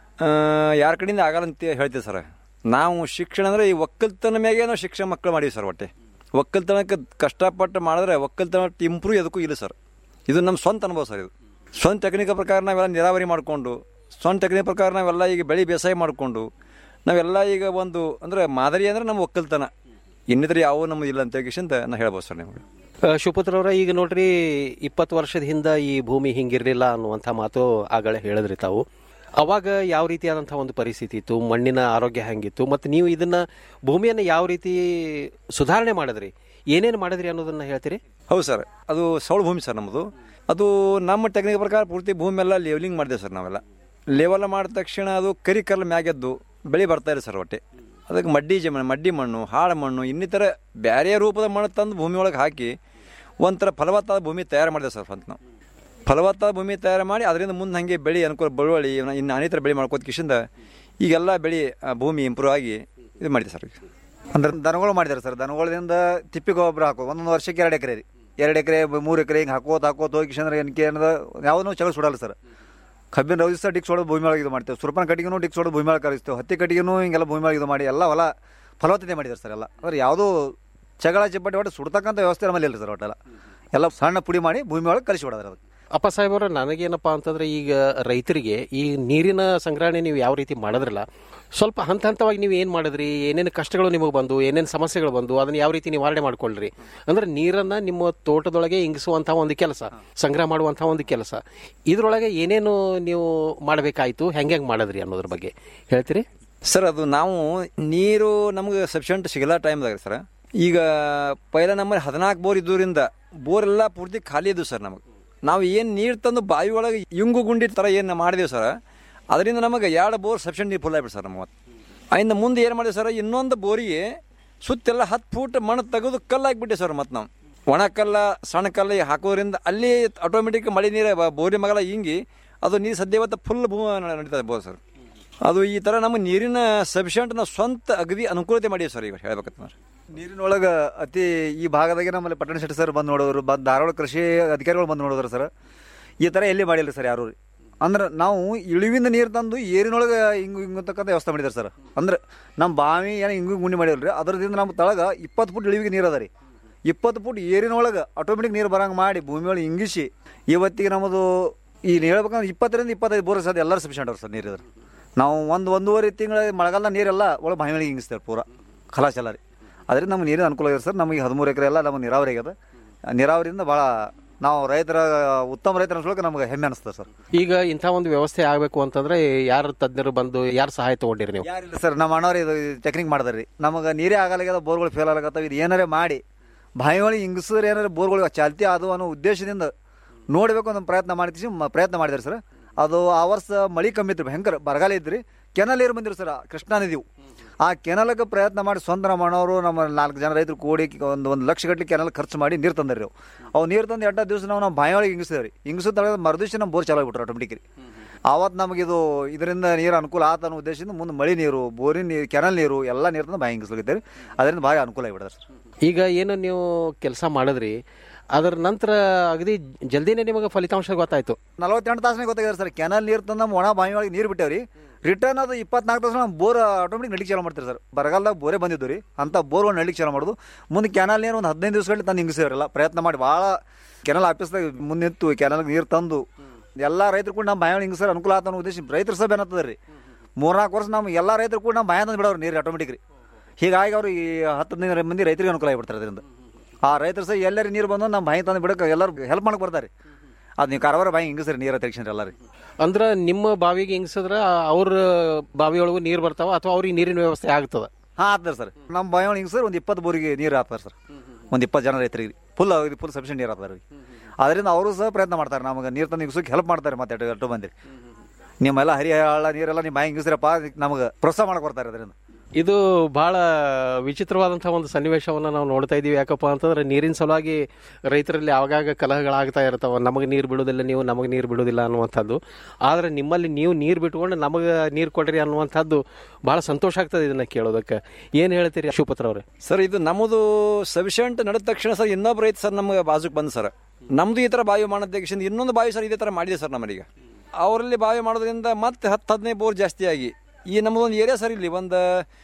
ಯಾರ ಕಡೆಯಿಂದ ಆಗಲ್ಲ ಅಂತ ಹೇಳ್ತೀವಿ ಸರ್ ನಾವು ಶಿಕ್ಷಣ ಅಂದರೆ ಈ ಒಕ್ಕಲ್ತನ ಮ್ಯಾಗೆ ನಾವು ಶಿಕ್ಷಣ ಮಕ್ಕಳು ಮಾಡೀವಿ ಸರ್ ಒಟ್ಟೆ ಒಕ್ಕಲ್ತನಕ್ಕೆ ಕಷ್ಟಪಟ್ಟು ಮಾಡಿದ್ರೆ ಒಕ್ಕಲ್ತನ ಇಂಪ್ರೂವ್ ಎದಕ್ಕೂ ಇಲ್ಲ ಸರ್ ಇದು ನಮ್ಮ ಸ್ವಂತ ಅನುಭವ ಸರ್ ಇದು ಸ್ವಂತ ಟೆಕ್ನಿಕ್ ಪ್ರಕಾರ ನಾವೆಲ್ಲ ನೀರಾವರಿ ಮಾಡಿಕೊಂಡು ಸ್ವಂತ ಟೆಕ್ನಿಕ್ ಪ್ರಕಾರ ನಾವೆಲ್ಲ ಈಗ ಬೆಳೆ ಬೇಸಾಯ ಮಾಡಿಕೊಂಡು ನಾವೆಲ್ಲ ಈಗ ಒಂದು ಅಂದರೆ ಮಾದರಿ ಅಂದರೆ ನಮ್ಮ ಒಕ್ಕಲ್ತನ ಇನ್ನಿತರ ಯಾವ ನಮ್ಮದು ಇಲ್ಲ ಅಂತ ಹೇಗಿಸಿಂದ ನಾ ಹೇಳ್ಬೋದು ಸರ್ ನಿಮಗೆ ಶಿವಪುತ್ರ ಅವರ ಈಗ ನೋಡ್ರಿ ಇಪ್ಪತ್ತು ವರ್ಷದ ಹಿಂದ ಈ ಭೂಮಿ ಹಿಂಗಿರ್ಲಿಲ್ಲ ಅನ್ನುವಂಥ ಮಾತು ಆಗಲೇ ಹೇಳಿದ್ರಿ ತಾವು ಅವಾಗ ಯಾವ ರೀತಿಯಾದಂಥ ಒಂದು ಪರಿಸ್ಥಿತಿ ಇತ್ತು ಮಣ್ಣಿನ ಆರೋಗ್ಯ ಹೆಂಗಿತ್ತು ಮತ್ತು ನೀವು ಇದನ್ನ ಭೂಮಿಯನ್ನು ಯಾವ ರೀತಿ ಸುಧಾರಣೆ ಮಾಡಿದ್ರಿ ಏನೇನು ಮಾಡಿದ್ರಿ ಅನ್ನೋದನ್ನ ಹೇಳ್ತೀರಿ ಹೌದು ಸರ್ ಅದು ಸೌಳು ಭೂಮಿ ಸರ್ ನಮ್ಮದು ಅದು ನಮ್ಮ ಟೆಕ್ನಿಕ್ ಪ್ರಕಾರ ಪೂರ್ತಿ ಭೂಮಿ ಎಲ್ಲ ಲೆವೆಲಿಂಗ್ ಮಾಡಿದೆ ಸರ್ ನಾವೆಲ್ಲ ಲೆವೆಲ್ ಮಾಡಿದ ತಕ್ಷಣ ಅದು ಕರಿ ಕಲ್ಲು ಮ್ಯಾಗೆದ್ದು ಬೆಳೆ ಬರ್ತಾ ಇದೆ ಸರ್ ಒಟ್ಟೆ ಅದಕ್ಕೆ ಮಡ್ಡಿ ಜಮೀನು ಮಡ್ಡಿ ಮಣ್ಣು ಹಾಳು ಮಣ್ಣು ಇನ್ನಿತರ ಬೇರೆ ರೂಪದ ಮಣ್ಣು ತಂದು ಭೂಮಿ ಒಳಗೆ ಹಾಕಿ ಒಂಥರ ಫಲವತ್ತಾದ ಭೂಮಿ ತಯಾರು ಮಾಡಿದೆ ಸರ್ ಅಂತ ನಾವು ಫಲವತ್ತಾದ ಭೂಮಿ ತಯಾರು ಮಾಡಿ ಅದರಿಂದ ಮುಂದೆ ಹಾಗೆ ಬೆಳೆ ಅನುಕೂಲ ಬಳುವಳಿ ಇನ್ನು ಅನೇತರ ಬೆಳೆ ಮಾಡ್ಕೋತ ಕಿಶಿಂದ ಈಗೆಲ್ಲ ಬೆಳೆ ಆ, ಭೂಮಿ ಇಂಪ್ರೂವ್ ಆಗಿ ಇದು ಮಾಡಿದೆ ಸರ್ ಈಗ ಅಂದ್ರೆ ದನಗಳು ಮಾಡಿದಾರೆ ಸರ್ ದನಗಳಿಂದ ತಿಪ್ಪಿ ಗೊಬ್ಬರ ಹಾಕೋ ಒಂದೊಂದು ವರ್ಷಕ್ಕೆ ಎರಡು ಎಕರೆ ರೀ ಎರಡು ಎಕರೆ ಮೂರು ಎಕರೆ ಹಿಂಗೆ ಹಾಕೋತ ಹಾಕೋತ ಹೋಗಿ ಅಂದ್ರೆ ಏನಕ್ಕೆ ಅನ್ನೋದು ಯಾವುದೂ ಚಗಳ ಸುಡಲ್ಲ ಸರ್ ಕಬ್ಬಿನ ರೌದಿಸ ಡಿಕ್ಸ್ ಹೊಡೆದು ಭೂಮಿ ಒಳಗೆ ಇದು ಮಾಡ್ತೇವೆ ಸುರಪನ ಕಟ್ಟಿಗೆನೂ ಡಿಕ್ಸ್ ಹೊಡೆದು ಭೂಮಿ ಒಳಗೆ ಕಲಿಸ್ತೇವೆ ಹತ್ತಿ ಕಟ್ಟಿಗೆನೂ ಹಿಂಗೆಲ್ಲ ಭೂಮಿ ಒಳಗೆ ಇದು ಮಾಡಿ ಎಲ್ಲ ಹೊಲ ಫಲವತ್ತತೆ ಮಾಡಿದ್ದಾರೆ ಸರ್ ಎಲ್ಲ ಅಂದ್ರೆ ಯಾವುದೂ ಜಗಳ ಚಿಪ್ಪಟ್ಟಿ ಒಟ್ಟು ಸುಡ್ತಕ್ಕಂಥ ವ್ಯವಸ್ಥೆ ನಮ್ಮಲ್ಲಿ ಇಲ್ಲ ಸರ್ ಒಟ್ಟೆಲ್ಲ ಎಲ್ಲ ಸಣ್ಣ ಪುಡಿ ಮಾಡಿ ಭೂಮಿ ಒಳಗೆ ಕಲಿಸಿ ಬಿಡೋದ್ರ ಅದಕ್ಕೆ ಅಪ್ಪ ಸಾಹೇಬರ ನನಗೇನಪ್ಪ ಅಂತಂದ್ರೆ ಈಗ ರೈತರಿಗೆ ಈ ನೀರಿನ ಸಂಗ್ರಹಣೆ ನೀವು ಯಾವ ರೀತಿ ಮಾಡಿದ್ರಲ್ಲ ಸ್ವಲ್ಪ ಹಂತ ಹಂತವಾಗಿ ನೀವು ಏನು ಮಾಡಿದ್ರಿ ಏನೇನು ಕಷ್ಟಗಳು ನಿಮಗೆ ಬಂದು ಏನೇನು ಸಮಸ್ಯೆಗಳು ಬಂದು ಅದನ್ನ ಯಾವ ರೀತಿ ನಿವಾರಣೆ ಮಾಡ್ಕೊಳ್ರಿ ಅಂದ್ರೆ ನೀರನ್ನ ನಿಮ್ಮ ತೋಟದೊಳಗೆ ಇಂಗಿಸುವಂಥ ಒಂದು ಕೆಲಸ ಸಂಗ್ರಹ ಮಾಡುವಂಥ ಒಂದು ಕೆಲಸ ಇದ್ರೊಳಗೆ ಏನೇನು ನೀವು ಮಾಡಬೇಕಾಯ್ತು ಹೆಂಗೆ ಹೆಂಗೆ ಮಾಡಿದ್ರಿ ಅನ್ನೋದ್ರ ಬಗ್ಗೆ ಹೇಳ್ತೀರಿ ಸರ್ ಅದು ನಾವು ನೀರು ನಮ್ಗೆ ಸಫಿಷಿಯಂಟ್ ಸಿಗಲ್ಲ ಟೈಮ್ದಾಗ ಸರ್ ಈಗ ಪೈಲ ನಮ್ಮಲ್ಲಿ ಹದಿನಾಲ್ಕು ಬೋರ್ ಇದ್ದೂರಿಂದ ಬೋರ್ ಎಲ್ಲ ಪೂರ್ತಿ ಖಾಲಿ ಇದ್ವು ಸರ್ ನಮಗೆ ನಾವು ಏನು ನೀರು ತಂದು ಬಾವಿ ಒಳಗೆ ಇಂಗು ಗುಂಡಿ ಥರ ಏನು ಮಾಡಿದೆವು ಸರ್ ಅದರಿಂದ ನಮಗೆ ಎರಡು ಬೋರ್ ಸಫಿಷಿಯಂಟ್ ನೀರು ಫುಲ್ ಆಗ್ಬಿಟ್ಟು ಸರ್ ನಮಗೆ ಅಲ್ಲಿಂದ ಮುಂದೆ ಏನು ಮಾಡಿದೆ ಸರ್ ಇನ್ನೊಂದು ಬೋರಿಗೆ ಸುತ್ತೆಲ್ಲ ಹತ್ತು ಫೂಟ್ ಮಣ್ಣು ತೆಗೆದು ಕಲ್ಲು ಹಾಕ್ಬಿಟ್ಟೆ ಸರ್ ಮತ್ತೆ ನಾವು ಒಣ ಕಲ್ಲ ಸಣ್ಣ ಕಲ್ಲ ಹಾಕೋದ್ರಿಂದ ಅಲ್ಲಿ ಆಟೋಮೆಟಿಕ್ ಮಳೆ ನೀರು ಬ- ಬೋರಿ ಮಗಲ ಹಿಂಗಿ ಅದು ನೀರು ಸದ್ಯ ಇವತ್ತು ಫುಲ್ ಭೂ ನಡೀತದೆ ಬೋರ್ ಸರ್ ಅದು ಈ ಥರ ನಮ್ಮ ನೀರಿನ ಸಫಿಷಿಯಂಟ್ ನಾವು ಸ್ವಂತ ಅಗದಿ ಅನುಕೂಲತೆ ಮಾಡೀವಿ ಸರ್ ಈಗ ಹೇಳ್ಬೇಕಂತಂದ್ರೆ ನೀರಿನೊಳಗೆ ಅತಿ ಈ ಭಾಗದಾಗೆ ನಮ್ಮಲ್ಲಿ ಪಟ್ಟಣ ಶೆಟ್ಟಿ ಸರ್ ಬಂದು ನೋಡೋರು ಬಂದು ಧಾರವಾಡ ಕೃಷಿ ಅಧಿಕಾರಿಗಳು ಬಂದು ನೋಡಿದ್ರು ಸರ್ ಈ ಥರ ಎಲ್ಲಿ ಮಾಡಿಲ್ಲ ಸರ್ ಯಾರು ರೀ ಅಂದ್ರೆ ನಾವು ಇಳಿವಿಂದ ನೀರು ತಂದು ಏರಿನೊಳಗೆ ಹಿಂಗು ಹಿಂಗತಕ್ಕಂಥ ವ್ಯವಸ್ಥೆ ಮಾಡಿದ್ದಾರೆ ಸರ್ ಅಂದ್ರೆ ನಮ್ಮ ಬಾವಿ ಏನೋ ಹಿಂಗು ಗುಂಡಿ ಮಾಡಿಲ್ಲ ರೀ ಅದರದಿಂದ ನಮ್ಮ ತಳಗ ಇಪ್ಪತ್ತು ಫುಟ್ ಇಳಿವಿಗೆ ನೀರು ಅದ ರೀ ಇಪ್ಪತ್ತು ಫುಟ್ ಏರಿನೊಳಗೆ ಆಟೋಮೆಟಿಕ್ ನೀರು ಬರಂಗೆ ಮಾಡಿ ಭೂಮಿ ಒಳಗೆ ಇಂಗಿಸಿ ಇವತ್ತಿಗೆ ನಮ್ಮದು ಈ ಹೇಳ್ಬೇಕಂದ್ರೆ ಇಪ್ಪತ್ತರಿಂದ ಇಪ್ಪತ್ತೈದು ಬೋರ್ ಸರ್ ಎಲ್ಲರೂ ಸಫಿಷಿಯಂಟ್ ಅವ್ರು ಸರ್ ನೀರು ಇದ್ರೆ ನಾವು ಒಂದು ಒಂದೂವರೆ ತಿಂಗಳ ಮಳೆಗಾಲ ನೀರೆಲ್ಲ ಒಳಗೆ ಬಾವಿ ಒಳಗೆ ಹಿಂಗಿಸ್ತೇವೆ ಪೂರ ಖಲಾಸ್ ಎಲ್ಲ ರೀ ಅದರಿಂದ ನಮ್ಗೆ ನೀರಿನ ಅನುಕೂಲ ಇದೆ ಸರ್ ನಮಗೆ ಹದಿಮೂರು ಎಕರೆ ಎಲ್ಲ ನಮಗೆ ನೀರಾವರಿ ಆಗ್ಯದ ನೀರಾವರಿಯಿಂದ ಭಾಳ ನಾವು ರೈತರ ಉತ್ತಮ ರೈತರ ಅನ್ಸ್ಕೊಳ್ಳೋಕೆ ನಮಗೆ ಹೆಮ್ಮೆ ಅನಿಸ್ತದೆ ಸರ್ ಈಗ ಇಂಥ ಒಂದು ವ್ಯವಸ್ಥೆ ಆಗಬೇಕು ಅಂತಂದ್ರೆ ಯಾರು ತಜ್ಞರು ಬಂದು ಯಾರು ಸಹಾಯ ತಗೊಂಡಿರಿ ನೀವು ಯಾರಿಲ್ಲ ಸರ್ ನಮ್ಮ ಅಣ್ಣವ್ರು ಇದು ಟೆಕ್ನಿಕ್ ಮಾಡಿದಾರೆ ರೀ ನಮಗೆ ನೀರೇ ಆಗಲಾಗ್ಯದ ಬೋರ್ಗಳು ಫೇಲ್ ಆಗತ್ತವ ಇದು ಏನಾರೇ ಮಾಡಿ ಬಾವಿ ಒಳಗೆ ಹಿಂಗಸಿದ್ರೆ ಏನಾರ ಬೋರ್ಗಳು ಚಾಲ್ತಿ ಅದು ಅನ್ನೋ ಉದ್ದೇಶದಿಂದ ನೋಡಬೇಕು ಅನ್ನೋ ಪ್ರಯತ್ನ ಮಾಡ್ತೀವಿ ಮ- ಪ್ರಯತ್ನ ಮಾಡಿದಾರೆ ಸರ್ ಅದು ಆ ವರ್ಷ ಮಳೆ ಕಮ್ಮಿ ಇತ್ತು ಭಯಂಕರ ಬರಗಾಲ ಇದ್ರಿ ಕೆನಲ್ ನೀರು ಬಂದಿರು ಸರ್ ಕೃಷ್ಣಾ ನದಿವು ಆ ಕೆನಲ್ಗೆ ಪ್ರಯತ್ನ ಮಾಡಿ ಸ್ವಂತ ನಮ್ಮ ಅಣ್ಣವರು ನಮ್ಮ ನಾಲ್ಕು ಜನ ರೈತರು ಕೂಡಿ ಒಂದು ಒಂದು ಲಕ್ಷ ಗಟ್ಟಲೆ ಕೆನಲ್ ಖರ್ಚು ಮಾಡಿ ನೀರು ತಂದ್ರಿ ಅವು ಅವು ನೀರು ತಂದು ಎರಡು ದಿವಸ ನಾವು ನಾವು ಬಾವಿ ಒಳಗೆ ಹಿಂಗಿಸಿದ್ರಿ ಹಿಂಗಿಸಿದ ಮರುದಿವಸ ನಮ್ಮ ಬೋರ್ ಚಾಲು ಆಗ್ಬಿಟ್ರು ಆಟೋಮೆಟಿಕ್ ರೀ ಆವತ್ತು ನಮಗಿದು ಇದರಿಂದ ನೀರು ಅನುಕೂಲ ಆತ ಅನ್ನೋ ಉದ್ದೇಶದಿಂದ ಮುಂದೆ ಮಳೆ ನೀರು ಬೋರಿನ ನೀರು ಕೆನಲ್ ನೀರು ಎಲ್ಲ ನೀರು ತಂದು ಬಾಯಿ ಹಿಂಗಿಸ್ಲಿಕ್ಕೆ ಅದರಿಂದ ಭಾರಿ ಅನುಕೂಲ ಆಗಿಬಿಡ್ತಾರೆ ಸರ್ ಈಗ ಏನು ನೀವು ಕೆಲಸ ಮಾಡಿದ್ರಿ ಅದರ ನಂತರ ಅಗದಿ ಜಲ್ದಿನೇ ನಿಮಗೆ ಫಲಿತಾಂಶ ಗೊತ್ತಾಯ್ತು ನಲವತ್ತೆಂಟು ತಾಸನೇ ಗೊತ್ತಾಗಿದೆ ಸರ್ ಕೆನಲ್ ನೀರು ತಂದು ನಮ್ಮ ಒಣ ಬಾವಿ ಒಳಗೆ ನೀರು ಬಿಟ್ಟೇವ್ರಿ ರಿಟರ್ನ್ ಅದು ಇಪ್ಪತ್ನಾಲ್ಕು ತಾಸು ನಮ್ಮ ಬೋರ್ ಆಟೋಮೆಟಿಕ್ ನಡಿಗೆ ಚಾಲು ಮಾಡ್ತಾರೆ ಸರ್ ಬರಗಾಲದಾಗ ಬೋರೇ ಬಂದಿದ್ದು ರೀ ಅಂತ ಬೋರ್ ಒಂದು ನಡಿಗೆ ಚಾಲು ಮಾಡೋದು ಮುಂದೆ ಕೆನಲ್ ನೀರು ಒಂದು ಹದಿನೈದು ದಿವಸಗಳಲ್ಲಿ ತಂದು ಹಿಂಗಿಸಿವ್ರಲ್ಲ ಪ್ರಯತ್ನ ಮಾಡಿ ಭಾಳ ಕೆನಲ್ ಆಫೀಸ್ದಾಗ ಮುಂದೆ ನಿಂತು ಕೆನಲ್ಗೆ ನೀರು ತಂದು ಎಲ್ಲ ರೈತರು ಕೂಡ ನಮ್ಮ ಬಾಯಿ ಒಳಗೆ ಹಿಂಗಿಸರ್ ಅನುಕೂಲ ಆತ ಅನ್ನೋ ಉದ್ದೇಶ ರೈತರ ಸಭೆ ಏನತ್ತದ ರೀ ಮೂರ್ನಾಲ್ಕು ವರ್ಷ ನಮ್ಮ ಎಲ್ಲ ರೈತರು ಕೂಡ ನಮ್ಮ ಬಾಯ ತಂದು ಬಿಡೋರು ನೀರು ಆಟೋಮೆಟಿಕ್ ರೀ ಹೀಗಾಗಿ ಅವರು ಈ ಹತ್ತು ಹದಿನೈದು ಮಂದಿ ರೈತರಿಗೆ ಅನುಕೂಲ ಆಗಿಬಿಡ್ತಾರೆ ಅದರಿಂದ ಆ ರೈತರು ಸಹ ಎಲ್ಲರೂ ನೀರು ಬಂದು ನಮ್ಮ ಬಾಯಿ ತಂದು ಬಿಡಕ್ಕೆ ಎಲ್ಲರೂ ಹೆಲ್ಪ್ ಮಾಡಕ್ಕೆ ಬರ್ತಾರೆ ಅದು ನೀವು ಕಾರವಾರ ಬಾಯಿ ಹಿಂಗಿಸ್ರಿ ನೀರು ತೆಗಿಸ್ರಿ ಎಲ್ಲ ರೀ ಅಂದ್ರೆ ನಿಮ್ಮ ಬಾವಿಗೆ ಹಿಂಗ್ಸಿದ್ರ ಅವ್ರ ಬಾವಿಯೊಳಗೂ ನೀರು ಬರ್ತಾವ ಅಥವಾ ಅವ್ರಿಗೆ ನೀರಿನ ವ್ಯವಸ್ಥೆ ಆಗ್ತದ ಹಾಂ ಆಗ್ತದೆ ಸರ್ ನಮ್ಮ ಬಾಯಿ ಒಳಗೆ ಹಿಂಗೆ ಸರ್ ಒಂದು ಇಪ್ಪತ್ತು ಬೋರಿಗೆ ನೀರು ಆಗ್ತಾರೆ ಸರ್ ಒಂದು ಇಪ್ಪತ್ತು ಜನ ರೈತರಿಗೆ ಫುಲ್ ಫುಲ್ ಸಫಿಷಿಯಂಟ್ ನೀರು ಆಗ್ತಾರೆ ರೀ ಅದರಿಂದ ಅವರು ಸಹ ಪ್ರಯತ್ನ ಮಾಡ್ತಾರೆ ನಮಗೆ ನೀರು ತಂದು ಇಂಗಿಸೋಕೆ ಹೆಲ್ಪ್ ಮಾಡ್ತಾರೆ ಮತ್ತೆ ಎಟ್ಟು ಎಟ್ಟು ಮಂದಿ ನಿಮ್ಮೆಲ್ಲ ಹರಿಹಳ ನೀರೆಲ್ಲ ನಿಮ್ಮ ಬಾಯಿ ಇಂಗಿಸ್ರಪ್ಪ ನಮಗೆ ಪ್ರೋತ್ಸಾಹ ಮಾಡಕ್ ಬರ್ತಾರೆ ಅದರಿಂದ ಇದು ಬಹಳ ವಿಚಿತ್ರವಾದಂತಹ ಒಂದು ಸನ್ನಿವೇಶವನ್ನು ನಾವು ನೋಡ್ತಾ ಇದ್ದೀವಿ ಯಾಕಪ್ಪ ಅಂತಂದ್ರೆ ನೀರಿನ ಸಲುವಾಗಿ ರೈತರಲ್ಲಿ ಆಗಾಗ ಕಲಹಗಳಾಗ್ತಾ ಇರ್ತಾವ ನಮಗೆ ನೀರು ಬಿಡೋದಿಲ್ಲ ನೀವು ನಮಗೆ ನೀರು ಬಿಡೋದಿಲ್ಲ ಅನ್ನುವಂಥದ್ದು ಆದರೆ ನಿಮ್ಮಲ್ಲಿ ನೀವು ನೀರು ಬಿಟ್ಕೊಂಡು ನಮಗೆ ನೀರು ಕೊಡ್ರಿ ಅನ್ನುವಂಥದ್ದು ಬಹಳ ಸಂತೋಷ ಆಗ್ತದೆ ಇದನ್ನ ಕೇಳೋದಕ್ಕೆ ಏನು ಹೇಳ್ತೀರಿ ಶಿವಪತ್ರ ಅವರೇ ಸರ್ ಇದು ನಮ್ಮದು ಸಫಿಷಿಯಂಟ್ ನಡೆದ ತಕ್ಷಣ ಸರ್ ಇನ್ನೊಬ್ಬ ರೈತ ಸರ್ ನಮಗೆ ಬಾಜುಕ್ ಬಂದು ಸರ್ ನಮ್ದು ಈ ಥರ ಬಾವಿ ಮಾಡೋದಕ್ಕೆ ಇನ್ನೊಂದು ಬಾವಿ ಸರ್ ಇದೇ ಥರ ಮಾಡಿದೆ ಸರ್ ನಮ್ಮರೀಗ ಅವರಲ್ಲಿ ಬಾವಿ ಮಾಡೋದ್ರಿಂದ ಮತ್ತೆ ಹತ್ತು ಹದಿನೈದು ಬೋರ್ ಜಾಸ್ತಿ ಆಗಿ ಈ ನಮ್ಮದೊಂದು ಏರಿಯಾ ಸರ್ ಇಲ್ಲಿ ಒಂದು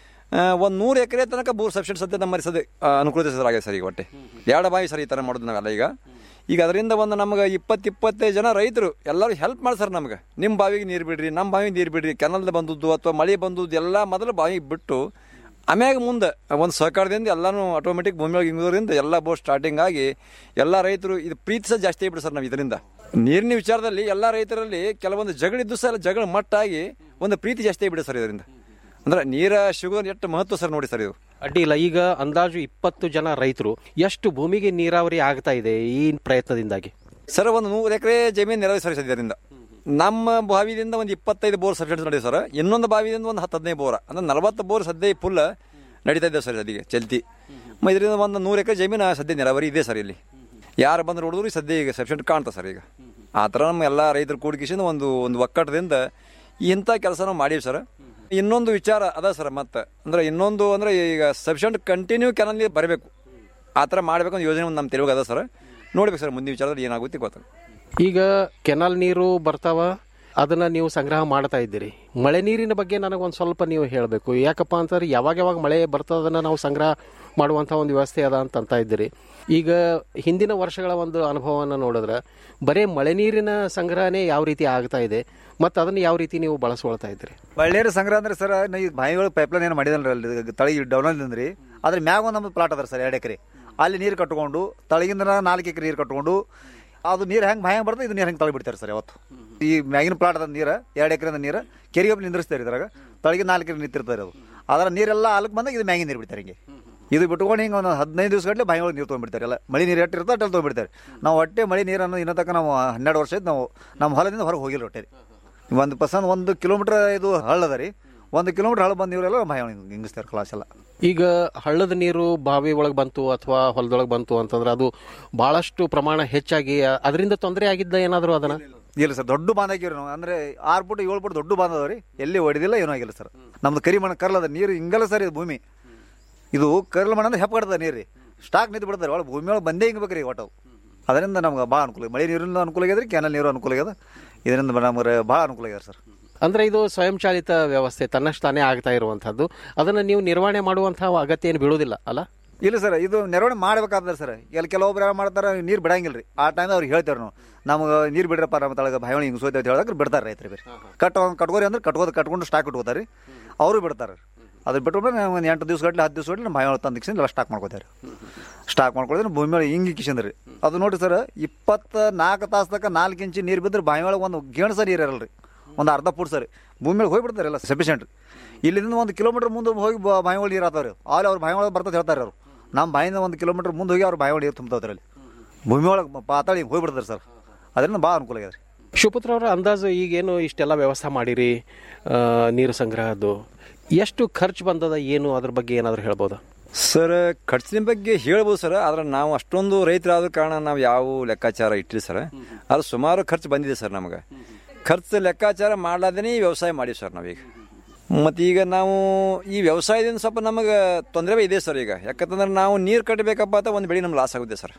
ಒಂದು ನೂರು ಎಕರೆ ತನಕ ಬೋರ್ ಸಬ್ಸಿಡಿ ಸದ್ಯ ನಮ್ಮಲ್ಲಿ ಸದ್ಯ ಆ, ಅನುಕೂಲತೆ ಸರ್ ಆಗಿದೆ ಸರ್ ಈಗ ಒಟ್ಟೆ ಎರಡು ಬಾವಿ ಸರ್ ಈ ಥರ ಮಾಡೋದು ನಾವೆಲ್ಲ ಈಗ ಈಗ ಅದರಿಂದ ಒಂದು ನಮಗೆ ಇಪ್ಪತ್ತು ಇಪ್ಪತ್ತೈದು ಜನ ರೈತರು ಎಲ್ಲರೂ ಹೆಲ್ಪ್ ಮಾಡಿ ಸರ್ ನಮ್ಗೆ ನಿಮ್ಮ ಬಾವಿಗೆ ನೀರು ಬಿಡ್ರಿ ನಮ್ಮ ಬಾವಿಗೆ ನೀರು ಬಿಡ್ರಿ ಕೆನಲ್ದ ಬಂದದ್ದು ಅಥವಾ ಮಳೆ ಬಂದದ್ದು ಎಲ್ಲ ಮೊದಲು ಬಾವಿಗೆ ಬಿಟ್ಟು ಆಮ್ಯಾಗ ಮುಂದೆ ಒಂದು ಸಹಕಾರದಿಂದ ಎಲ್ಲನೂ ಆಟೋಮೆಟಿಕ್ ಭೂಮಿ ಒಳಗೆ ಇಂಗೋದ್ರಿಂದ ಎಲ್ಲ ಬೋಟ್ ಸ್ಟಾರ್ಟಿಂಗ್ ಆಗಿ ಎಲ್ಲ ರೈತರು ಇದು ಪ್ರೀತಿ ಸಹ ಜಾಸ್ತಿ ಆಗ್ಬಿಟ್ಟು ಸರ್ ನಾವು ಇದರಿಂದ ನೀರಿನ ವಿಚಾರದಲ್ಲಿ ಎಲ್ಲ ರೈತರಲ್ಲಿ ಕೆಲವೊಂದು ಜಗಳಿದ್ದು ಸಹ ಜಗಳ ಮಟ್ಟಾಗಿ ಒಂದು ಪ್ರೀತಿ ಜಾಸ್ತಿ ಆಗ್ಬಿಡುತ್ತೆ ಸರ್ ಇದರಿಂದ ಅಂದ್ರೆ ನೀರ ಸಿಗೋದು ಎಷ್ಟು ಮಹತ್ವ ಸರ್ ನೋಡಿ ಸರ್ ಇದು ಅಡ್ಡಿ ಇಲ್ಲ ಈಗ ಅಂದಾಜು ಇಪ್ಪತ್ತು ಜನ ರೈತರು ಎಷ್ಟು ಭೂಮಿಗೆ ನೀರಾವರಿ ಆಗ್ತಾ ಇದೆ ಈ ಪ್ರಯತ್ನದಿಂದಾಗಿ ಸರ್ ಒಂದು ನೂರು ಎಕರೆ ಜಮೀನು ನೆರವೇರಿ ಸರ್ ಇದರಿಂದ ನಮ್ಮ ಬಾವಿದಿಂದ ಒಂದು ಇಪ್ಪತ್ತೈದು ಬೋರ್ ಸಬ್ಸಿಡಿ ನಡೆಯುತ್ತೆ ಸರ್ ಇನ್ನೊಂದು ಬಾವಿದಿಂದ ಒಂದು ಹತ್ತು ಹದಿನೈದು ಬೋರ್ ಅಂದ್ರೆ ನಲವತ್ತು ಬೋರ್ ಸದ್ಯ ಫುಲ್ ನಡೀತಾ ಇದೆ ಸರ್ ಸದ್ಯಗೆ ಚಲ್ತಿ ಮ ಇದರಿಂದ ಒಂದು ನೂರು ಎಕರೆ ಜಮೀನು ಸದ್ಯ ನೆರವರಿ ಇದೆ ಸರ್ ಇಲ್ಲಿ ಯಾರು ಬಂದ್ರೆ ನೋಡಿದ್ರು ಸದ್ಯ ಈಗ ಸಬ್ಸಿಡಿ ಕಾಣ್ತಾ ಸರ್ ಈಗ ಆ ಥರ ನಮ್ಮ ಎಲ್ಲ ರೈತರು ಕೂಡಿಕಿಸಿಂದ ಒಂದು ಒಂದು ಒಕ್ಕಟ್ಟದಿಂದ ಇಂಥ ಕೆಲಸ ನಾವು ಮಾಡೀವಿ ಸರ್ ಇನ್ನೊಂದು ವಿಚಾರ ಅದ ಸರ್ ಮತ್ತೆ ಅಂದ್ರೆ ಇನ್ನೊಂದು ಅಂದ್ರೆ ಈಗ ಸಬ್ಸಿಡಿ ಕಂಟಿನ್ಯೂ ಕೆನಲ್ಲಿ ಬರಬೇಕು ಆ ಥರ ಮಾಡಬೇಕು ಅಂತ ಯೋಜನೆ ಒಂದು ನಮ್ಮ ತಿಳಿವಾಗ ಅದ ಸರ್ ನೋಡ್ಬೇಕು ಸರ್ ಮುಂದಿನ ವಿಚಾರದಲ್ಲಿ ಏನಾಗುತ್ತೆ ಗೊತ್ತಾಗ ಈಗ ಕೆನಾಲ್ ನೀರು ಬರ್ತಾವ ಅದನ್ನ ನೀವು ಸಂಗ್ರಹ ಮಾಡ್ತಾ ಇದ್ದೀರಿ ಮಳೆ ನೀರಿನ ಬಗ್ಗೆ ನನಗೊಂದು ಸ್ವಲ್ಪ ನೀವು ಹೇಳಬೇಕು ಯಾಕಪ್ಪ ಅಂತಂದ್ರೆ ಯಾವಾಗ ಯಾವಾಗ ಮಳೆ ಬರ್ತದನ್ನ ನಾವು ಸಂಗ್ರಹ ಮಾಡುವಂಥ ಒಂದು ವ್ಯವಸ್ಥೆ ಅದ ಅಂತ ಅಂತ ಇದ್ದೀರಿ ಈಗ ಹಿಂದಿನ ವರ್ಷಗಳ ಒಂದು ಅನುಭವವನ್ನು ನೋಡಿದ್ರೆ ಬರೀ ಮಳೆ ನೀರಿನ ಸಂಗ್ರಹಣೆ ಯಾವ ರೀತಿ ಆಗ್ತಾ ಇದೆ ಮತ್ತು ಅದನ್ನು ಯಾವ ರೀತಿ ನೀವು ಬಳಸ್ಕೊಳ್ತಾ ಇದ್ದೀರಿ ಬಳ್ಳೇರಿ ಸಂಗ್ರಹ ಅಂದ್ರೆ ಸರ್ ನಾ ಈ ಬಾವಿಗಳು ಪೈಪ್ಲೈನ್ ಏನು ಮಾಡಿದಲ್ರಿ ಅಲ್ಲಿ ತಳಗಿ ಡೌನ್ ಅಂದ್ರಿ ಅದ್ರ ಮ್ಯಾಗ ಒಂದು ನಮ್ದು ಪ್ಲಾಟ್ ಅದ ಸರ್ ಎರಡು ಎಕರೆ ಅಲ್ಲಿ ನೀರು ಕಟ್ಕೊಂಡು ತಳಗಿಂದ ನಾಲ್ಕು ಎಕರೆ ನೀರು ಕಟ್ಕೊಂಡು ಅದು ನೀರು ಹೆಂಗೆ ಬಾಯ ಬರ್ತದೆ ಇದು ನೀರು ಹೆಂಗೆ ತಳಿ ಬಿಡ್ತಾರೆ ಸರ್ ಯಾವತ್ತು ಈ ಮ್ಯಾಗಿನ ಪ್ಲಾಟ್ ಅದ ನೀರು ಎರಡು ಎಕರೆ ನೀರು ಕೆರೆಗೆ ಒಬ್ಬ ನಿಂದ್ರಿಸ್ತಾರೆ ಇದ್ರಾಗ ತಳಗಿನ ನಾಲ್ಕು ಎಕರೆ ನಿಂತಿರ್ತಾರೆ ಅದು ಅದರ ನೀರೆಲ್ಲ ಅಲ್ಕ್ ಬಂದಾಗ ಇದು ಮ್ಯಾಗಿನ ನೀರು ಬಿಡ್ತಾರೆ ಹಿಂಗೆ ಇದು ಬಿಟ್ಕೊಂಡು ಹಿಂಗೆ ಒಂದು ಹದಿನೈದು ದಿವಸ ಗಟ್ಟಲೆ ಬಾಯಿ ಒಳಗೆ ನೀರು ತೊಗೊಂಡ್ಬಿಡ್ತಾರೆ ಎಲ್ಲ ಮಳೆ ನೀರು ಎಟ್ಟಿರ್ತಾರೆ ಅಟ್ಟಲ್ಲಿ ತೊಗೊಂಡ್ಬಿಡ್ತಾರೆ ನಾವು ಹೊಟ್ಟೆ ಮಳೆ ನೀರನ್ನು ಇನ್ನೂ ತನಕ ನಾವು ಹನ್ನೆರಡು ವರ್ಷ ಆಯ್ತು ನಾವು ನಮ್ಮ ಹೊಲದಿಂದ ಹೊರಗೆ ಹೋಗಿಲ್ಲ ಹೊಟ್ಟೆ ಒಂದು ಪರ್ಸೆಂಟ್ ಒಂದು ಕಿಲೋಮೀಟರ್ ಇದು ಹಳ್ಳ ಅದ ರೀ ಒಂದು ಕಿಲೋಮೀಟರ್ ಹಳ್ಳ ಬಂದ ನೀರೆಲ್ಲ ಬಾಯಿ ಒಳಗೆ ಹಿಂಗಿಸ್ತಾರೆ ಕ್ಲಾಸ್ ಎಲ್ಲ ಈಗ ಹಳ್ಳದ ನೀರು ಬಾವಿ ಒಳಗೆ ಬಂತು ಅಥವಾ ಹೊಲದೊಳಗೆ ಬಂತು ಅಂತಂದ್ರೆ ಅದು ಬಹಳಷ್ಟು ಪ್ರಮಾಣ ಹೆಚ್ಚಾಗಿ ಅದರಿಂದ ತೊಂದರೆ ಆಗಿದ್ದ ಏನಾದರೂ ಅದನ್ನ ಇಲ್ಲ ಸರ್ ದೊಡ್ಡ ಬಾಂಧ ಹಾಕಿವ್ರಿ ನಾವು ಅಂದ್ರೆ ಆರು ಫುಟ್ ಏಳು ಫುಟ್ ದೊಡ್ಡ ಬಾಂಧ ಅದಾವ್ರಿ ಎಲ್ಲಿ ಹೊಡೆದಿಲ್ಲ ಏನೂ ಆಗಿಲ್ಲ ಸರ್ ನಮ್ದು ಕರಿ ಮಣ್ಣು ಕರ್ಲದ ನೀರು ಹಿಂಗಲ್ಲ ಸರ್ ಇದು ಭೂಮಿ ಇದು ಕರ್ಲ ಮಣ್ಣು ಅಂದ್ರೆ ಹೆಪ್ಪಡ್ತದೆ ನೀರು ರೀ ಸ್ಟಾಕ್ ನಿಂತು ಬಿಡ್ತಾರೆ ಒಳಗೆ ಭೂಮಿ ಒಳಗೆ ಬಂದೇ ಹಿಂಗೆ ಬೇಕ್ರಿ ಒಟ್ಟು ಅದರಿಂದ ನಮ್ಗೆ ಭಾಳ ಅನುಕೂಲ ಮಳೆ ನೀರಿನ ಅನುಕೂಲ ಆಗ್ಯದ ರೀ ಕ್ಯಾನಲ್ ನೀರು ಅನುಕೂಲ ಆಗ್ಯದ ಇದರಿಂದ ನಮ್ಗೆ ಭಾಳ ಅನುಕೂಲ ಆಗ್ಯದ ಸರ್ ಅಂದ್ರೆ ಇದು ಸ್ವಯಂಚಾಲಿತ ವ್ಯವಸ್ಥೆ ತನ್ನಷ್ಟು ತಾನೇ ಆಗ್ತಾ ಇರುವಂತದ್ದು ಅದನ್ನ ನೀವು ನಿರ್ವಹಣೆ ಮಾಡುವಂತಹ ಅಗತ್ಯ ಏನು ಬೀಳುವುದಿಲ್ಲ ಅಲ್ಲ ಇಲ್ಲ ಸರ್ ಇದು ನೆರವಣೆ ಮಾಡ್ಬೇಕಾದ್ರೆ ಸರ್ ಎಲ್ಲಿ ಕೆಲವೊಬ್ರು ಏನು ಮಾಡ್ತಾರೆ ನೀರು ಬಿಡಂಗಿಲ್ಲ ರೀ ಆ ಟೈಮ್ ಅವ್ರಿಗೆ ಹೇಳ್ತೇವೆ ನಾವು ನಮ್ಗೆ ನೀರು ಬಿಡ್ರಪ್ಪ ನಮ್ಮ ತಳಗ ಬಾಯಿ ಹಿಂಗೆ ಸೋಯ್ತು ಅಂತ ಹೇಳಿದ್ರೆ ಬಿಡ್ತಾರೆ ರೈತರು ಬೇರೆ ಕಟ್ ಕಟ್ಕೋರಿ ಅಂದ್ರೆ ಕಟ್ಕೋದು ಕಟ್ಕೊಂಡು ಸ್ಟಾಕ್ ಇಟ್ಕೋತಾರೆ ಅವರು ಬಿಡ್ತಾರೆ ಅದು ಬಿಟ್ಬಿಟ್ರೆ ಒಂದು ಎಂಟು ದಿವಸ ಗಟ್ಟಲೆ ಹತ್ತು ದಿವಸ ಗಟ್ಟಲೆ ನಮ್ಮ ಬಾಯಿ ಒಳಗೆ ತಂದು ಕಿಸಿಂದ ಎಲ್ಲ ಸ್ಟಾಕ್ ಮಾಡ್ಕೋತಾರೆ ಸ್ಟಾಕ್ ಮಾಡ್ಕೊಳಿದ್ರೆ ಭೂಮಿ ಒಳಗೆ ಹಿಂಗೆ ಕಿಸಿಂದ್ರಿ ಅದು ನೋಡಿ ಸರ್ ಇಪ್ಪತ್ತ ನಾಲ್ಕು ತಾಸು ತನಕ ನಾಲ್ಕು ಇಂಚು ನೀರು ಬಿದ್ದರೆ ಬಾಯಿ ಒಳಗೆ ಒಂದು ಗೇಣಸ ನೀರು ಇರಲ್ಲ ರೀ ಒಂದು ಅರ್ಧ ಫುಟ್ ಸರಿ ಭೂಮಿ ಒಳಗೆ ಹೋಗ್ಬಿಡ್ತಾರೆ ಎಲ್ಲ ಸಫಿಷಿಯೆಂಟ್ ಇಲ್ಲಿಂದ ಒಂದು ಕಿಲೋಮೀಟರ್ ಮುಂದೆ ಹೋಗಿ ಬ- ಬಾಯಿ ಒಳಗೆ ನೀರು ಆತಾವ್ರಿ ಅಲ್ಲಿ ಅವ್ರು ಬಾಯಿ ಒಳಗೆ ಬರ್ತದೆ ಹೇಳ್ತಾರೆ ಅವರು ನಮ್ಮ ಬಾಯಿಂದ ಒಂದು ಕಿಲೋಮೀಟರ್ ಮುಂದೆ ಹೋಗಿ ಅವ್ರು ಬಾಯಿ ಒಳಗೆ ನೀರು ತುಂಬ್ತಾವ್ರಿ ಅಲ್ಲಿ ಭೂಮಿ ಒಳಗೆ ಪಾತಾಳಿ ಹೋಗ್ಬಿಡ್ತಾರೆ ಸರ್ ಅದರಿಂದ ಭಾಳ ಅನುಕೂಲ ಆಗ್ಯದ ರೀ ಶಿವಪುತ್ರ ಅವರ ಅಂದಾಜು ಈಗೇನು ಇಷ್ಟೆಲ್ಲ ವ್ಯವಸ್ಥೆ ಮಾಡಿರಿ ಆ, ನೀರು ಸಂಗ್ರಹದ್ದು ಎಷ್ಟು ಖರ್ಚು ಬಂದದ ಏನು ಅದ್ರ ಬಗ್ಗೆ ಏನಾದರೂ ಹೇಳ್ಬೋದಾ ಸರ್ ಖರ್ಚಿನ ಬಗ್ಗೆ ಹೇಳ್ಬೋದು ಸರ್ ಆದ್ರೆ ನಾವು ಅಷ್ಟೊಂದು ರೈತರಾದ ಕಾರಣ ನಾವು ಯಾವ ಲೆಕ್ಕಾಚಾರ ಇಟ್ಟಿರಿ ಸರ್ ಅದು ಸುಮಾರು ಖರ್ಚು ಬಂದಿದೆ ಸರ್ ನಮಗೆ ಖರ್ಚು ಲೆಕ್ಕಾಚಾರ ಮಾಡ್ಲಾರ್ದೇ ಈ ವ್ಯವಸಾಯ ಮಾಡೀವಿ ಸರ್ ನಾವೀಗ ಮತ್ತು ಈಗ ನಾವು ಈ ವ್ಯವಸಾಯದಿಂದ ಸ್ವಲ್ಪ ನಮಗೆ ತೊಂದರೆ ಇದೆ ಸರ್ ಈಗ ಯಾಕಂತಂದ್ರೆ ನಾವು ನೀರು ಕಟ್ಟಬೇಕಪ್ಪ ಅಂತ ಒಂದು ಬೆಳೆ ನಮ್ಗೆ ಲಾಸ್ ಆಗುತ್ತೆ ಸರ್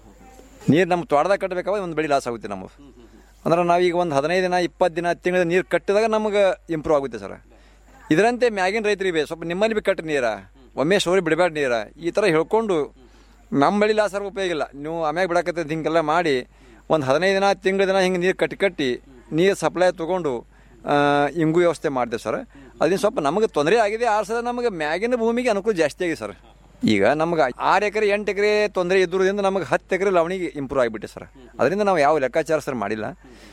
ನೀರು ನಮ್ಮ ತೋಟದಾಗ ಕಟ್ಟಬೇಕಪ್ಪ ಒಂದು ಬೆಳೆ ಲಾಸ್ ಆಗುತ್ತೆ ನಮಗೆ ಅಂದ್ರೆ ನಾವೀಗ ಒಂದು ಹದಿನೈದು ದಿನ ಇಪ್ಪತ್ತು ದಿನ ತಿಂಗಳ ನೀರು ಕಟ್ಟಿದಾಗ ನಮಗೆ ಇಂಪ್ರೂವ್ ಆಗುತ್ತೆ ಸರ್ ಇದರಂತೆ ಮ್ಯಾಗಿನ ರೈತರಿಗೆ ಸ್ವಲ್ಪ ನಿಮ್ಮಲ್ಲಿ ಬಿ ಕಟ್ಟಿ ನೀರ ಒಮ್ಮೆ ಸೋರಿ ಬಿಡಬೇಡ ನೀರ ಈ ಥರ ಹೇಳ್ಕೊಂಡು ನಮ್ಮ ಬಳಿ ಲಾಸ್ ಆದ್ರೆ ಉಪಯೋಗ ಇಲ್ಲ ನೀವು ಆಮ್ಯಾಗ ಬಿಡಕತ್ತೈತೆ ಹಿಂಗೆಲ್ಲ ಮಾಡಿ ಒಂದು ಹದಿನೈದು ದಿನ ತಿಂಗಳ ದಿನ ಹಿಂಗೆ ನೀರು ಕಟ್ಟಿ ಕಟ್ಟಿ ನೀರು ಸಪ್ಲೈ ತೊಗೊಂಡು ಆ, ಹಿಂಗೂ ವ್ಯವಸ್ಥೆ ಮಾಡಿದೆ ಸರ್ ಅದರಿಂದ ಸ್ವಲ್ಪ ನಮಗೆ ತೊಂದರೆ ಆಗಿದೆ ಆರು ಸಲ ನಮಗೆ ಮ್ಯಾಗಿನ ಭೂಮಿಗೆ ಅನುಕೂಲ ಜಾಸ್ತಿ ಆಗಿದೆ ಸರ್ ಈಗ ನಮ್ಗೆ ಆರು ಎಕರೆ ಎಂಟು ಎಕರೆ ತೊಂದರೆ ಇದ್ದುದರಿಂದ ನಮಗೆ ಹತ್ತು ಎಕರೆ ಲವಣಿಗೆ ಇಂಪ್ರೂವ್ ಆಗಿಬಿಟ್ಟೆ ಸರ್ ಅದರಿಂದ ನಾವು ಯಾವ ಲೆಕ್ಕಾಚಾರ ಸರ್ ಮಾಡಿಲ್ಲ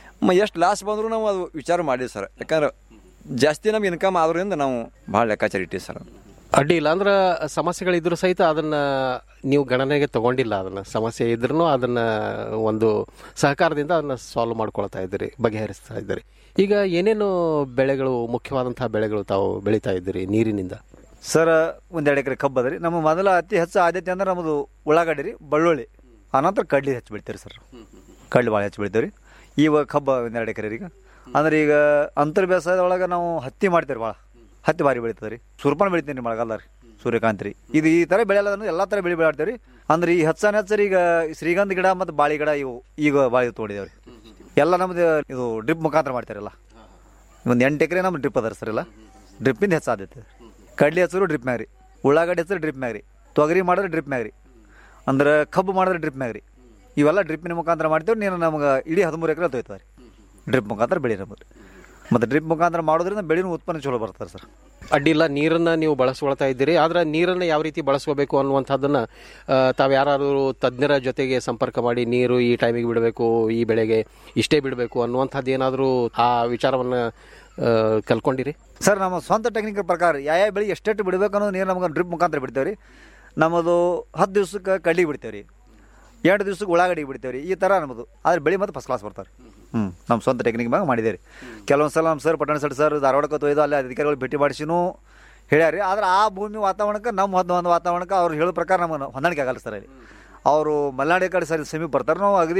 ಮ ಎಷ್ಟು ಲಾಸ್ ಬಂದರೂ ನಾವು ಅದು ವಿಚಾರ ಮಾಡಿದ್ವಿ ಸರ್ ಯಾಕಂದ್ರೆ ಜಾಸ್ತಿ ನಮ್ಗೆ ಇನ್ಕಮ್ ಆದ್ರಿಂದ ನಾವು ಭಾಳ ಲೆಕ್ಕಾಚಾರ ಇಟ್ಟಿವಿ ಸರ್ ಅಡ್ಡಿ ಇಲ್ಲ ಅಂದ್ರೆ ಸಮಸ್ಯೆಗಳಿದ್ರು ಸಹಿತ ಅದನ್ನ ನೀವು ಗಣನೆಗೆ ತಗೊಂಡಿಲ್ಲ ಅದನ್ನ ಸಮಸ್ಯೆ ಇದ್ರೂ ಅದನ್ನ ಒಂದು ಸಹಕಾರದಿಂದ ಅದನ್ನ ಸಾಲ್ವ್ ಮಾಡ್ಕೊಳ್ತಾ ಇದ್ದೀರಿ ಬಗೆಹರಿಸ್ತಾ ಇದ್ದೀರಿ ಈಗ ಏನೇನು ಬೆಳೆಗಳು ಮುಖ್ಯವಾದಂತಹ ಬೆಳೆಗಳು ತಾವು ಬೆಳೀತಾ ಇದ್ದೀರಿ ನೀರಿನಿಂದ ಸರ್ ಒಂದೆರಡು ಎಕರೆ ಕಬ್ಬು ಅದ ರೀ ನಮ್ಮ ಮೊದಲ ಅತಿ ಹೆಚ್ಚು ಆದ್ಯತೆ ಅಂದ್ರೆ ನಮ್ಮದು ಉಳ್ಳಾಗಡ್ಡಿ ರೀ ಬೆಳ್ಳುಳ್ಳಿ ಅನಂತರ ಕಡ್ಲಿ ಹೆಚ್ಚು ಬೆಳಿತೀರಿ ಸರ್ ಕಡ್ಲಿ ಭಾಳ ಹೆಚ್ಚು ಬೆಳಿತೀವಿ ರೀ ಇವಾಗ ಕಬ್ಬ ಒಂದೆರಡು ಎಕರೆ ಈಗ ಅಂದ್ರೆ ಈಗ ಅಂತರ್ ಬೇಸಾಯದೊಳಗೆ ನಾವು ಹತ್ತಿ ಮಾಡ್ತೀವಿ ಭಾಳ ಹತ್ತಿ ಭಾರಿ ಬೆಳೀತದೆ ರೀ ಸೂರ್ಪಾನ ಬೆಳಿತೀನಿ ರೀ ಮಳೆಗಾಲ ರೀ ಸೂರ್ಯಕಾಂತಿ ರೀ ಇದು ಈ ಥರ ಬೆಳೆಯಲ್ಲ ಅಂದ್ರೆ ಎಲ್ಲ ಥರ ಬೆಳೆ ಬೆಳಾಡ್ತೇವೆ ರೀ ಅಂದ್ರೆ ಈ ಹೆಚ್ಚಾನ ಹೆಚ್ಚರಿ ಈಗ ಶ್ರೀಗಂಧ ಗಿಡ ಮತ್ತು ಬಾಳಿ ಗಿಡ ಇವು ಈಗ ಬಾಳಿ ತೊಗೊಂಡಿದ್ದೇವೆ ರೀ ಎಲ್ಲ ನಮ್ದು ಇದು ಡ್ರಿಪ್ ಮುಖಾಂತರ ಮಾಡ್ತಾರಲ್ಲ ಒಂದು ಎಂಟು ಎಕರೆ ನಮ್ದು ಡ್ರಿಪ್ ಅದ ಸರ್ ಎಲ್ಲ ಡ್ರಿಪ್ಪಿಂದ ಹೆಚ್ಚು ಆದ್ಯತೆ ಕಡ್ಲಿ ಹೆಸರು ಡ್ರಿಪ್ ಮ್ಯಾಗ ರೀ ಉಳ್ಳಾಗಡ್ಡಿ ಹೆಸರು ಡ್ರಿಪ್ ಮ್ಯಾಗ ರೀ ತೊಗರಿ ಮಾಡಿದ್ರೆ ಡ್ರಿಪ್ ಮ್ಯಾಗ ರೀ ಅಂದ್ರೆ ಕಬ್ಬು ಮಾಡಿದ್ರೆ ಡ್ರಿಪ್ ಮ್ಯಾಗ ರೀ ಇವೆಲ್ಲ ಡ್ರಿಪ್ಪಿನ ಮುಖಾಂತರ ಮಾಡ್ತೇವೆ ನೀನು ನಮ್ಗೆ ಇಡೀ ಹದಿಮೂರು ಎಕರೆ ತೊಯ್ತದೆ ರೀ ಡ್ರಿಪ್ ಮುಖಾಂತರ ಬೆಳೆ ನಮ್ಮದು ಮತ್ತು ಡ್ರಿಪ್ ಮುಖಾಂತರ ಮಾಡೋದ್ರಿಂದ ಬೆಳೆನೂ ಉತ್ಪನ್ನ ಚಲೋ ಬರ್ತಾರೆ ಸರ್ ಅಡ್ಡಿಲ್ಲ ನೀರನ್ನ ನೀವು ಬಳಸ್ಕೊಳ್ತಾ ಇದ್ದೀರಿ ಆದ್ರೆ ನೀರನ್ನ ಯಾವ ರೀತಿ ಬಳಸ್ಕೋಬೇಕು ಅನ್ನುವಂಥದ್ದನ್ನ ಆ, ತಾವು ಯಾರಾದರೂ ತಜ್ಞರ ಜೊತೆಗೆ ಸಂಪರ್ಕ ಮಾಡಿ ನೀರು ಈ ಟೈಮಿಗೆ ಬಿಡಬೇಕು ಈ ಬೆಳೆಗೆ ಇಷ್ಟೇ ಬಿಡಬೇಕು ಅನ್ನುವಂಥದ್ದು ಏನಾದರೂ ಆ ವಿಚಾರವನ್ನ ಆ, ಕಲ್ಕೊಂಡಿರಿ ಸರ್ ನಮ್ಮ ಸ್ವಂತ ಟೆಕ್ನಿಕ್ ಪ್ರಕಾರ ಯಾವ ಯಾವ ಬೆಳೆ ಎಷ್ಟೆಷ್ಟು ಬಿಡಬೇಕು ಅನ್ನೋದು ನೀರು ನಮ್ಗೆ ಡ್ರಿಪ್ ಮುಖಾಂತರ ಬಿಡ್ತೇವೆ ರೀ ನಮ್ಮದು ಹತ್ತು ದಿವ್ಸಕ್ಕೆ ಕಡ್ಲಿಗೆ ಬಿಡ್ತೇವೆ ರೀ ಎರಡು ದಿವ್ಸಕ್ಕೆ ಉಳ್ಳಾಗಡ್ಡಿಗೆ ಬಿಡ್ತೇವೆ ರೀ ಈ ಥರ ನಮ್ಮದು ಆದ್ರೆ ಬೆಳೆ ಮತ್ತೆ ಫಸ್ಟ್ ಕ್ಲಾಸ್ ಬರ್ತಾರೆ ಹ್ಞೂ ನಮ್ಮ ಸ್ವಂತ ಟೆಕ್ನಿಕ್ ಮ್ಯಾಗ ಮಾಡಿದೆ ರೀ ಕೆಲವೊಂದು ಸಲ ನಮ್ಮ ಸರ್ ಪಟ್ಟಣ ಸರ್ ಸರ್ ಧಾರವಾಡಕ್ಕೆ ತೊಯ್ದು ಅಲ್ಲಿ ಅಧಿಕಾರಿಗಳು ಭೇಟಿ ಮಾಡಿಸಿನೂ ಹೇಳ್ಯಾರಿ ಆದ್ರೆ ಆ ಭೂಮಿ ವಾತಾವರಣಕ್ಕೆ ನಮ್ಮ ಒಂದು ಒಂದು ವಾತಾವರಣಕ್ಕೆ ಅವ್ರು ಹೇಳೋ ಪ್ರಕಾರ ನಮಗೆ ಹೊಂದಾಣಿಕೆ ಆಗಲ್ಲ ಸರ್ ಅಲ್ಲಿ ಅವರು ಮಲೆನಾಡಿ ಕಡೆ ಸರಿ ಸಮೀಪ ಬರ್ತಾರೆ ನಾವು ಅಗದಿ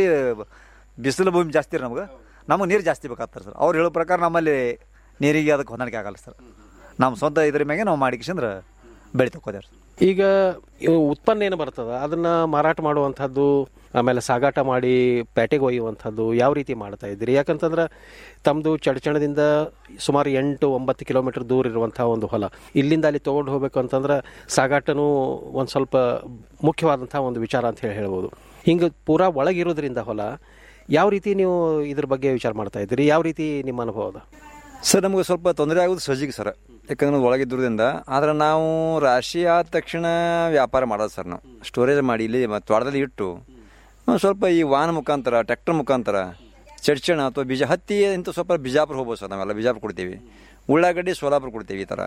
ಬಿಸಿಲು ಭೂಮಿ ಜಾಸ್ತಿ ರೀ ನಮ್ಗೆ ನಮಗೆ ನೀರು ಜಾಸ್ತಿ ಬೇಕಾಗ್ತಾರೆ ಸರ್ ಅವ್ರು ಹೇಳೋ ಪ್ರಕಾರ ನಮ್ಮಲ್ಲಿ ನೀರಿಗೆ ಅದಕ್ಕೆ ಹೊಂದಾಣಿಕೆ ಆಗಲ್ಲ ಸರ್ ನಮ್ಮ ಸ್ವಂತ ಇದ್ರ ಮ್ಯಾಗೆ ನಾವು ಮಾಡಿಕಿಸಂದ್ರೆ ಬೆಳೆ ತಗೋದೇವ್ರಿ ಈಗ ಇವು ಉತ್ಪನ್ನ ಏನು ಬರ್ತದ ಅದನ್ನ ಮಾರಾಟ ಮಾಡುವಂಥದ್ದು ಆಮೇಲೆ ಸಾಗಾಟ ಮಾಡಿ ಪೇಟೆಗೆ ಒಯ್ಯುವಂಥದ್ದು ಯಾವ ರೀತಿ ಮಾಡ್ತಾ ಇದ್ದೀರಿ ಯಾಕಂತಂದ್ರೆ ತಮ್ಮದು ಚಡಚಣದಿಂದ ಸುಮಾರು ಎಂಟು ಒಂಬತ್ತು ಕಿಲೋಮೀಟರ್ ದೂರ ಇರುವಂತಹ ಒಂದು ಹೊಲ ಇಲ್ಲಿಂದ ಅಲ್ಲಿ ತೊಗೊಂಡು ಹೋಗ್ಬೇಕು ಅಂತಂದ್ರೆ ಸಾಗಾಟನೂ ಒಂದು ಸ್ವಲ್ಪ ಮುಖ್ಯವಾದಂತಹ ಒಂದು ವಿಚಾರ ಅಂತ ಹೇಳಿ ಹೇಳ್ಬೋದು ಹಿಂಗೆ ಪೂರಾ ಒಳಗಿರೋದ್ರಿಂದ ಹೊಲ ಯಾವ ರೀತಿ ನೀವು ಇದ್ರ ಬಗ್ಗೆ ವಿಚಾರ ಮಾಡ್ತಾ ಇದ್ದೀರಿ ಯಾವ ರೀತಿ ನಿಮ್ಮ ಅನುಭವ ಅದ ಸರ್ ನಮಗೆ ಸ್ವಲ್ಪ ತೊಂದರೆ ಆಗೋದು ಸಜ್ಜಿಗೆ ಸರ್ ಯಾಕಂದ್ರೆ ಒಳಗಿದ್ದುದರಿಂದ ಆದ್ರೆ ನಾವು ರಾಶಿ ಆದ ತಕ್ಷಣ ವ್ಯಾಪಾರ ಮಾಡೋದು ಸರ್ ನಾವು ಸ್ಟೋರೇಜ್ ಮಾಡಿ ಇಲ್ಲಿ ಮತ್ತು ತೋಟದಲ್ಲಿ ಇಟ್ಟು ನಾವು ಸ್ವಲ್ಪ ಈ ವಾಹನ ಮುಖಾಂತರ ಟ್ರ್ಯಾಕ್ಟರ್ ಮುಖಾಂತರ ಚಡ್ಚಣ ಅಥವಾ ಬೀಜ ಹತ್ತಿ ಇಂಥ ಸ್ವಲ್ಪ ಬಿಜಾಪುರ ಹೋಗ್ಬೋದು ಸರ್ ನಾವೆಲ್ಲ ಬಿಜಾಪುರ ಕೊಡ್ತೀವಿ ಉಳ್ಳಾಗಡ್ಡಿ ಸೋಲಾಪುರ ಕೊಡ್ತೀವಿ ಈ ಥರ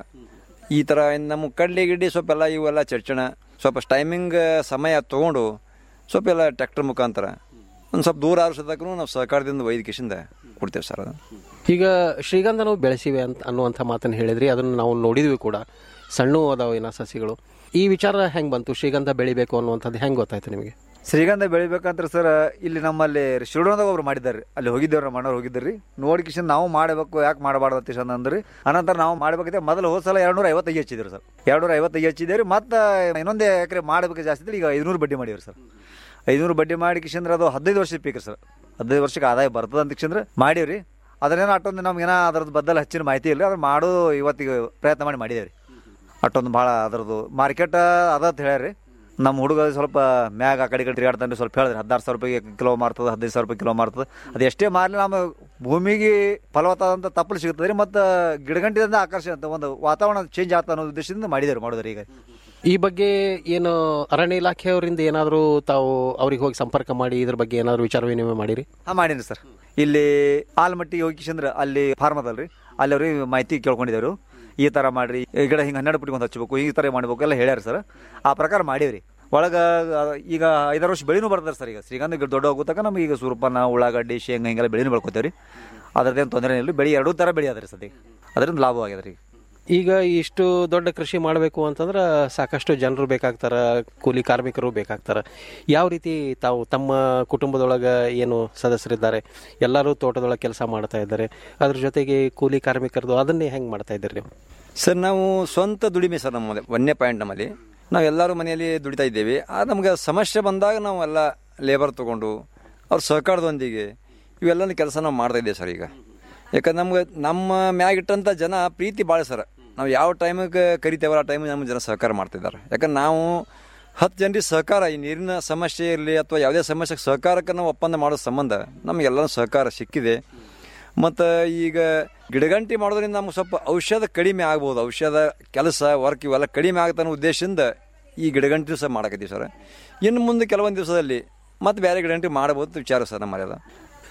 ಈ ಥರ ಇನ್ನು ನಮ್ಮ ಕಡ್ಲೆ ಗಿಡ್ಡಿ ಸ್ವಲ್ಪ ಎಲ್ಲ ಇವೆಲ್ಲ ಚಡ್ಚಣ ಸ್ವಲ್ಪ ಟೈಮಿಂಗ್ ಸಮಯ ತೊಗೊಂಡು ಸ್ವಲ್ಪ ಎಲ್ಲ ಟ್ರ್ಯಾಕ್ಟರ್ ಮುಖಾಂತರ ಒಂದು ಸ್ವಲ್ಪ ದೂರ ಆರಿಸೋದಕ್ಕೂ ನಾವು ಸಹಕಾರದಿಂದ ವೈದ್ಯಕೇಶಿಂದ ಕೊಡ್ತೇವೆ ಸರ್ ಅದು ಈಗ ಶ್ರೀಗಂಧ ನಾವು ಬೆಳೆಸಿವೆ ಅಂತ ಅನ್ನುವಂಥ ಮಾತನ್ನು ಹೇಳಿದ್ರಿ ಅದನ್ನು ನಾವು ನೋಡಿದ್ವಿ ಕೂಡ ಸಣ್ಣ ಅದಾವ ಏನ ಸಸಿಗಳು ಈ ವಿಚಾರ ಹೆಂಗೆ ಬಂತು ಶ್ರೀಗಂಧ ಬೆಳಿಬೇಕು ಅನ್ನುವಂಥದ್ದು ಹೆಂಗೆ ಗೊತ್ತಾಯ್ತು ನಿಮಗೆ ಶ್ರೀಗಂಧ ಬೆಳಿಬೇಕಂದ್ರೆ ಸರ್ ಇಲ್ಲಿ ನಮ್ಮಲ್ಲಿ ಶಿವಡೋಣದಾಗ ಒಬ್ರು ಮಾಡಿದ್ದಾರೆ ಅಲ್ಲಿ ಹೋಗಿದ್ದೇವ್ರಿ ನಮ್ಮ ಮಣ್ಣವ್ರು ಹೋಗಿದ್ರಿ ನೋಡಿ ಕಿಶನ್ ನಾವು ಮಾಡಬೇಕು ಯಾಕೆ ಮಾಡಬಾರ್ದು ಅಂತ ಕಿಶನ್ ಅಂದ್ರಿ ಅನಂತರ ನಾವು ಮಾಡ್ಬೇಕಂತೆ ಮೊದಲು ಹೋದ ಸಲ ಎರಡು ನೂರ ಐವತ್ತೈದು ಹಚ್ಚಿದ್ರು ಸರ್ ಎರಡು ನೂರ ಐವತ್ತೈದು ಹಚ್ಚಿದ್ದೇವ್ರಿ ಮತ್ತೆ ಇನ್ನೊಂದೇ ಎಕರೆ ಮಾಡಬೇಕು ಜಾಸ್ತಿ ಇದ್ರೆ ಈಗ ಐದುನೂರು ಬಡ್ಡಿ ಮಾಡಿವ್ರಿ ಸರ್ ಐದುನೂರು ಬಡ್ಡಿ ಮಾಡಿ ಕಿಶಂದ್ರೆ ಅದು ಹದಿನೈದು ವರ್ಷದ ಪೀಕ್ ಸರ್ ಹದಿನೈದು ವರ್ಷಕ್ಕೆ ಆದಾಯ ಬರ್ತದೆ ಅಂತ ಕಿಶಂದ್ರೆ ಮಾಡೀವ್ರಿ ಅದನ್ನೇನೋ ಅಷ್ಟೊಂದು ನಮ್ಗೇನೋ ಅದ್ರದ್ದು ಬದ್ದಲ್ ಹಚ್ಚಿನ ಮಾಹಿತಿ ಇಲ್ಲ ಅದ್ರ ಮಾಡೋ ಇವತ್ತಿಗೆ ಪ್ರಯತ್ನ ಮಾಡಿ ಮಾಡಿದೇವ್ರಿ ಅಷ್ಟೊಂದು ಭಾಳ ಅದ್ರದ್ದು ಮಾರ್ಕೆಟ್ ಅದ ಅಂತ ಹೇಳ್ಯಾರಿ ನಮ್ಮ ಹುಡುಗ ಸ್ವಲ್ಪ ಮ್ಯಾಗ ಆ ಕಡೆ ಈ ಕಡೆ ತಿರುಗಾಡ್ತಾನೆ ಸ್ವಲ್ಪ ಹೇಳಿದ್ರಿ ಹದಿನಾರು ಸಾವಿರ ರೂಪಾಯಿ ಕಿಲೋ ಮಾರ್ತದೆ ಹದಿನೈದು ಸಾವಿರ ರೂಪಾಯಿ ಕಿಲೋ ಮಾರ್ತದೆ ಅದು ಎಷ್ಟೇ ಮಾರಲಿ ನಮ್ಮ ಭೂಮಿಗೆ ಫಲವತ್ತಾದಂಥ ತಪ್ಪಲು ಸಿಗ್ತದೆ ರೀ ಮತ್ತು ಗಿಡಗಂಟಿದಿಂದ ಆಕರ್ಷಣೆ ಅಂತ ಒಂದು ವಾತಾವರಣ ಚೇಂಜ್ ಆಗ್ತಾ ಅನ್ನೋ ಉದ್ದೇಶದಿಂದ ಮಾಡಿದ್ದಾರೆ ಮಾಡಿದ್ರಿ ಈಗ ಈ ಬಗ್ಗೆ ಏನು ಅರಣ್ಯ ಇಲಾಖೆಯವರಿಂದ ಏನಾದರೂ ತಾವು ಅವ್ರಿಗೆ ಹೋಗಿ ಸಂಪರ್ಕ ಮಾಡಿ ಇದ್ರ ಬಗ್ಗೆ ಏನಾದರೂ ವಿಚಾರ ವಿನಿಮಯ ಮಾಡಿರಿ ಹಾಂ ಮಾಡೀನಿ ಸರ್ ಇಲ್ಲಿ ಆಲ್ಮಟ್ಟಿ ಹೋಗಿ ಕಿಶಂದ್ರ ಅಲ್ಲಿ ಫಾರ್ಮ್ ಅದಲ್ರಿ ಅಲ್ಲಿ ಅವ್ರಿಗೆ ಮಾಹಿತಿ ಕೇಳ್ಕೊಂಡಿದ್ದೇವ್ರು ಈ ಥರ ಮಾಡ್ರಿ ಈ ಗಿಡ ಹಿಂಗೆ ಹನ್ನೆರಡು ಫುಟ್ಗೆ ಒಂದು ಹಚ್ಚಬೇಕು ಈ ಥರ ಮಾಡಬೇಕು ಎಲ್ಲ ಹೇಳ್ಯಾರ ಸರ್ ಆ ಪ್ರಕಾರ ಮಾಡೀವ್ರಿ ಒಳಗೆ ಈಗ ಐದಾರು ವರ್ಷ ಬೆಳೆನೂ ಬರ್ತಾರೆ ಸರ್ ಈಗ ಶ್ರೀಗಂಧ ಗಿಡ ದೊಡ್ಡ ಹೋಗುತ್ತಾಗ ನಮ್ಗೆ ಈಗ ಸೂರ್ಪನ್ನ ಉಳ್ಳಾಗಡ್ಡಿ ಶೇಂಗಾ ಹಿಂಗೆಲ್ಲ ಬೆಳೆನೂ ಬೆಳ್ಕೊತೇವೆ ರೀ ಅದ್ರದ್ದೇನು ತೊಂದರೆ ಇಲ್ಲ ಬೆಳೆ ಎರಡೂ ಥರ ಬೆಳೆ ಅದ ರೀ ಸದ್ಯ ಅದರಿಂದ ಲಾಭ ಆಗ್ಯದ ರೀ ಈಗ ಇಷ್ಟು ದೊಡ್ಡ ಕೃಷಿ ಮಾಡಬೇಕು ಅಂತಂದ್ರೆ ಸಾಕಷ್ಟು ಜನರು ಬೇಕಾಗ್ತಾರ ಕೂಲಿ ಕಾರ್ಮಿಕರು ಬೇಕಾಗ್ತಾರ ಯಾವ ರೀತಿ ತಾವು ತಮ್ಮ ಕುಟುಂಬದೊಳಗೆ ಏನು ಸದಸ್ಯರಿದ್ದಾರೆ ಎಲ್ಲರೂ ತೋಟದೊಳಗೆ ಕೆಲಸ ಮಾಡ್ತಾ ಇದ್ದಾರೆ ಅದ್ರ ಜೊತೆಗೆ ಕೂಲಿ ಕಾರ್ಮಿಕರದು ಅದನ್ನೇ ಹೆಂಗೆ ಮಾಡ್ತಾ ಇದ್ದೀರಿ ನೀವು ಸರ್ ನಾವು ಸ್ವಂತ ದುಡಿಮೆ ಸರ್ ನಮ್ಮಲ್ಲಿ ಒಂದನೇ ಪಾಯಿಂಟ್ ನಮ್ಮಲ್ಲಿ ನಾವು ಎಲ್ಲರೂ ಮನೆಯಲ್ಲಿ ದುಡಿತಾ ಇದ್ದೇವೆ ಆ ನಮ್ಗೆ ಸಮಸ್ಯೆ ಬಂದಾಗ ನಾವು ಎಲ್ಲ ಲೇಬರ್ ತೊಗೊಂಡು ಅವ್ರ ಸಹಕಾರದೊಂದಿಗೆ ಇವೆಲ್ಲ ಕೆಲಸ ನಾವು ಮಾಡ್ತಾ ಇದ್ದೇವೆ ಸರ್ ಈಗ ಯಾಕಂದ್ರೆ ನಮ್ಗೆ ನಮ್ಮ ಮ್ಯಾಗಿಟ್ಟಂಥ ಜನ ಪ್ರೀತಿ ಭಾಳ ಸರ್ ನಾವು ಯಾವ ಟೈಮಿಗೆ ಕರಿತೇವಲ್ಲ ಆ ಟೈಮಿಗೆ ನಮ್ಗೆ ಜನ ಸಹಕಾರ ಮಾಡ್ತಿದ್ದಾರೆ ಯಾಕಂದ್ರೆ ನಾವು ಹತ್ತು ಜನರಿಗೆ ಸಹಕಾರ ಈ ನೀರಿನ ಸಮಸ್ಯೆ ಇರಲಿ ಅಥವಾ ಯಾವುದೇ ಸಮಸ್ಯೆಗೆ ಸಹಕಾರಕ್ಕೆ ನಾವು ಒಪ್ಪಂದ ಮಾಡೋ ಸಂಬಂಧ ನಮಗೆಲ್ಲ ಸಹಕಾರ ಸಿಕ್ಕಿದೆ ಮತ್ತು ಈಗ ಗಿಡಗಂಟಿ ಮಾಡೋದ್ರಿಂದ ನಮ್ಗೆ ಸ್ವಲ್ಪ ಔಷಧ ಕಡಿಮೆ ಆಗ್ಬೋದು ಔಷಧ ಕೆಲಸ ವರ್ಕ್ ಇವೆಲ್ಲ ಕಡಿಮೆ ಆಗುತ್ತೆ ಅನ್ನೋ ಉದ್ದೇಶದಿಂದ ಈ ಗಿಡಗಂಟಿ ಸಹ ಮಾಡಕತ್ತೀವಿ ಸರ್ ಇನ್ನು ಮುಂದೆ ಕೆಲವೊಂದು ದಿವಸದಲ್ಲಿ ಮತ್ತೆ ಬೇರೆ ಗಿಡಗಂಟಿ ಮಾಡ್ಬೋದು ಅಂತ ವಿಚಾರ ಸರ್ ನಮ್ಮಲ್ಲೆಲ್ಲ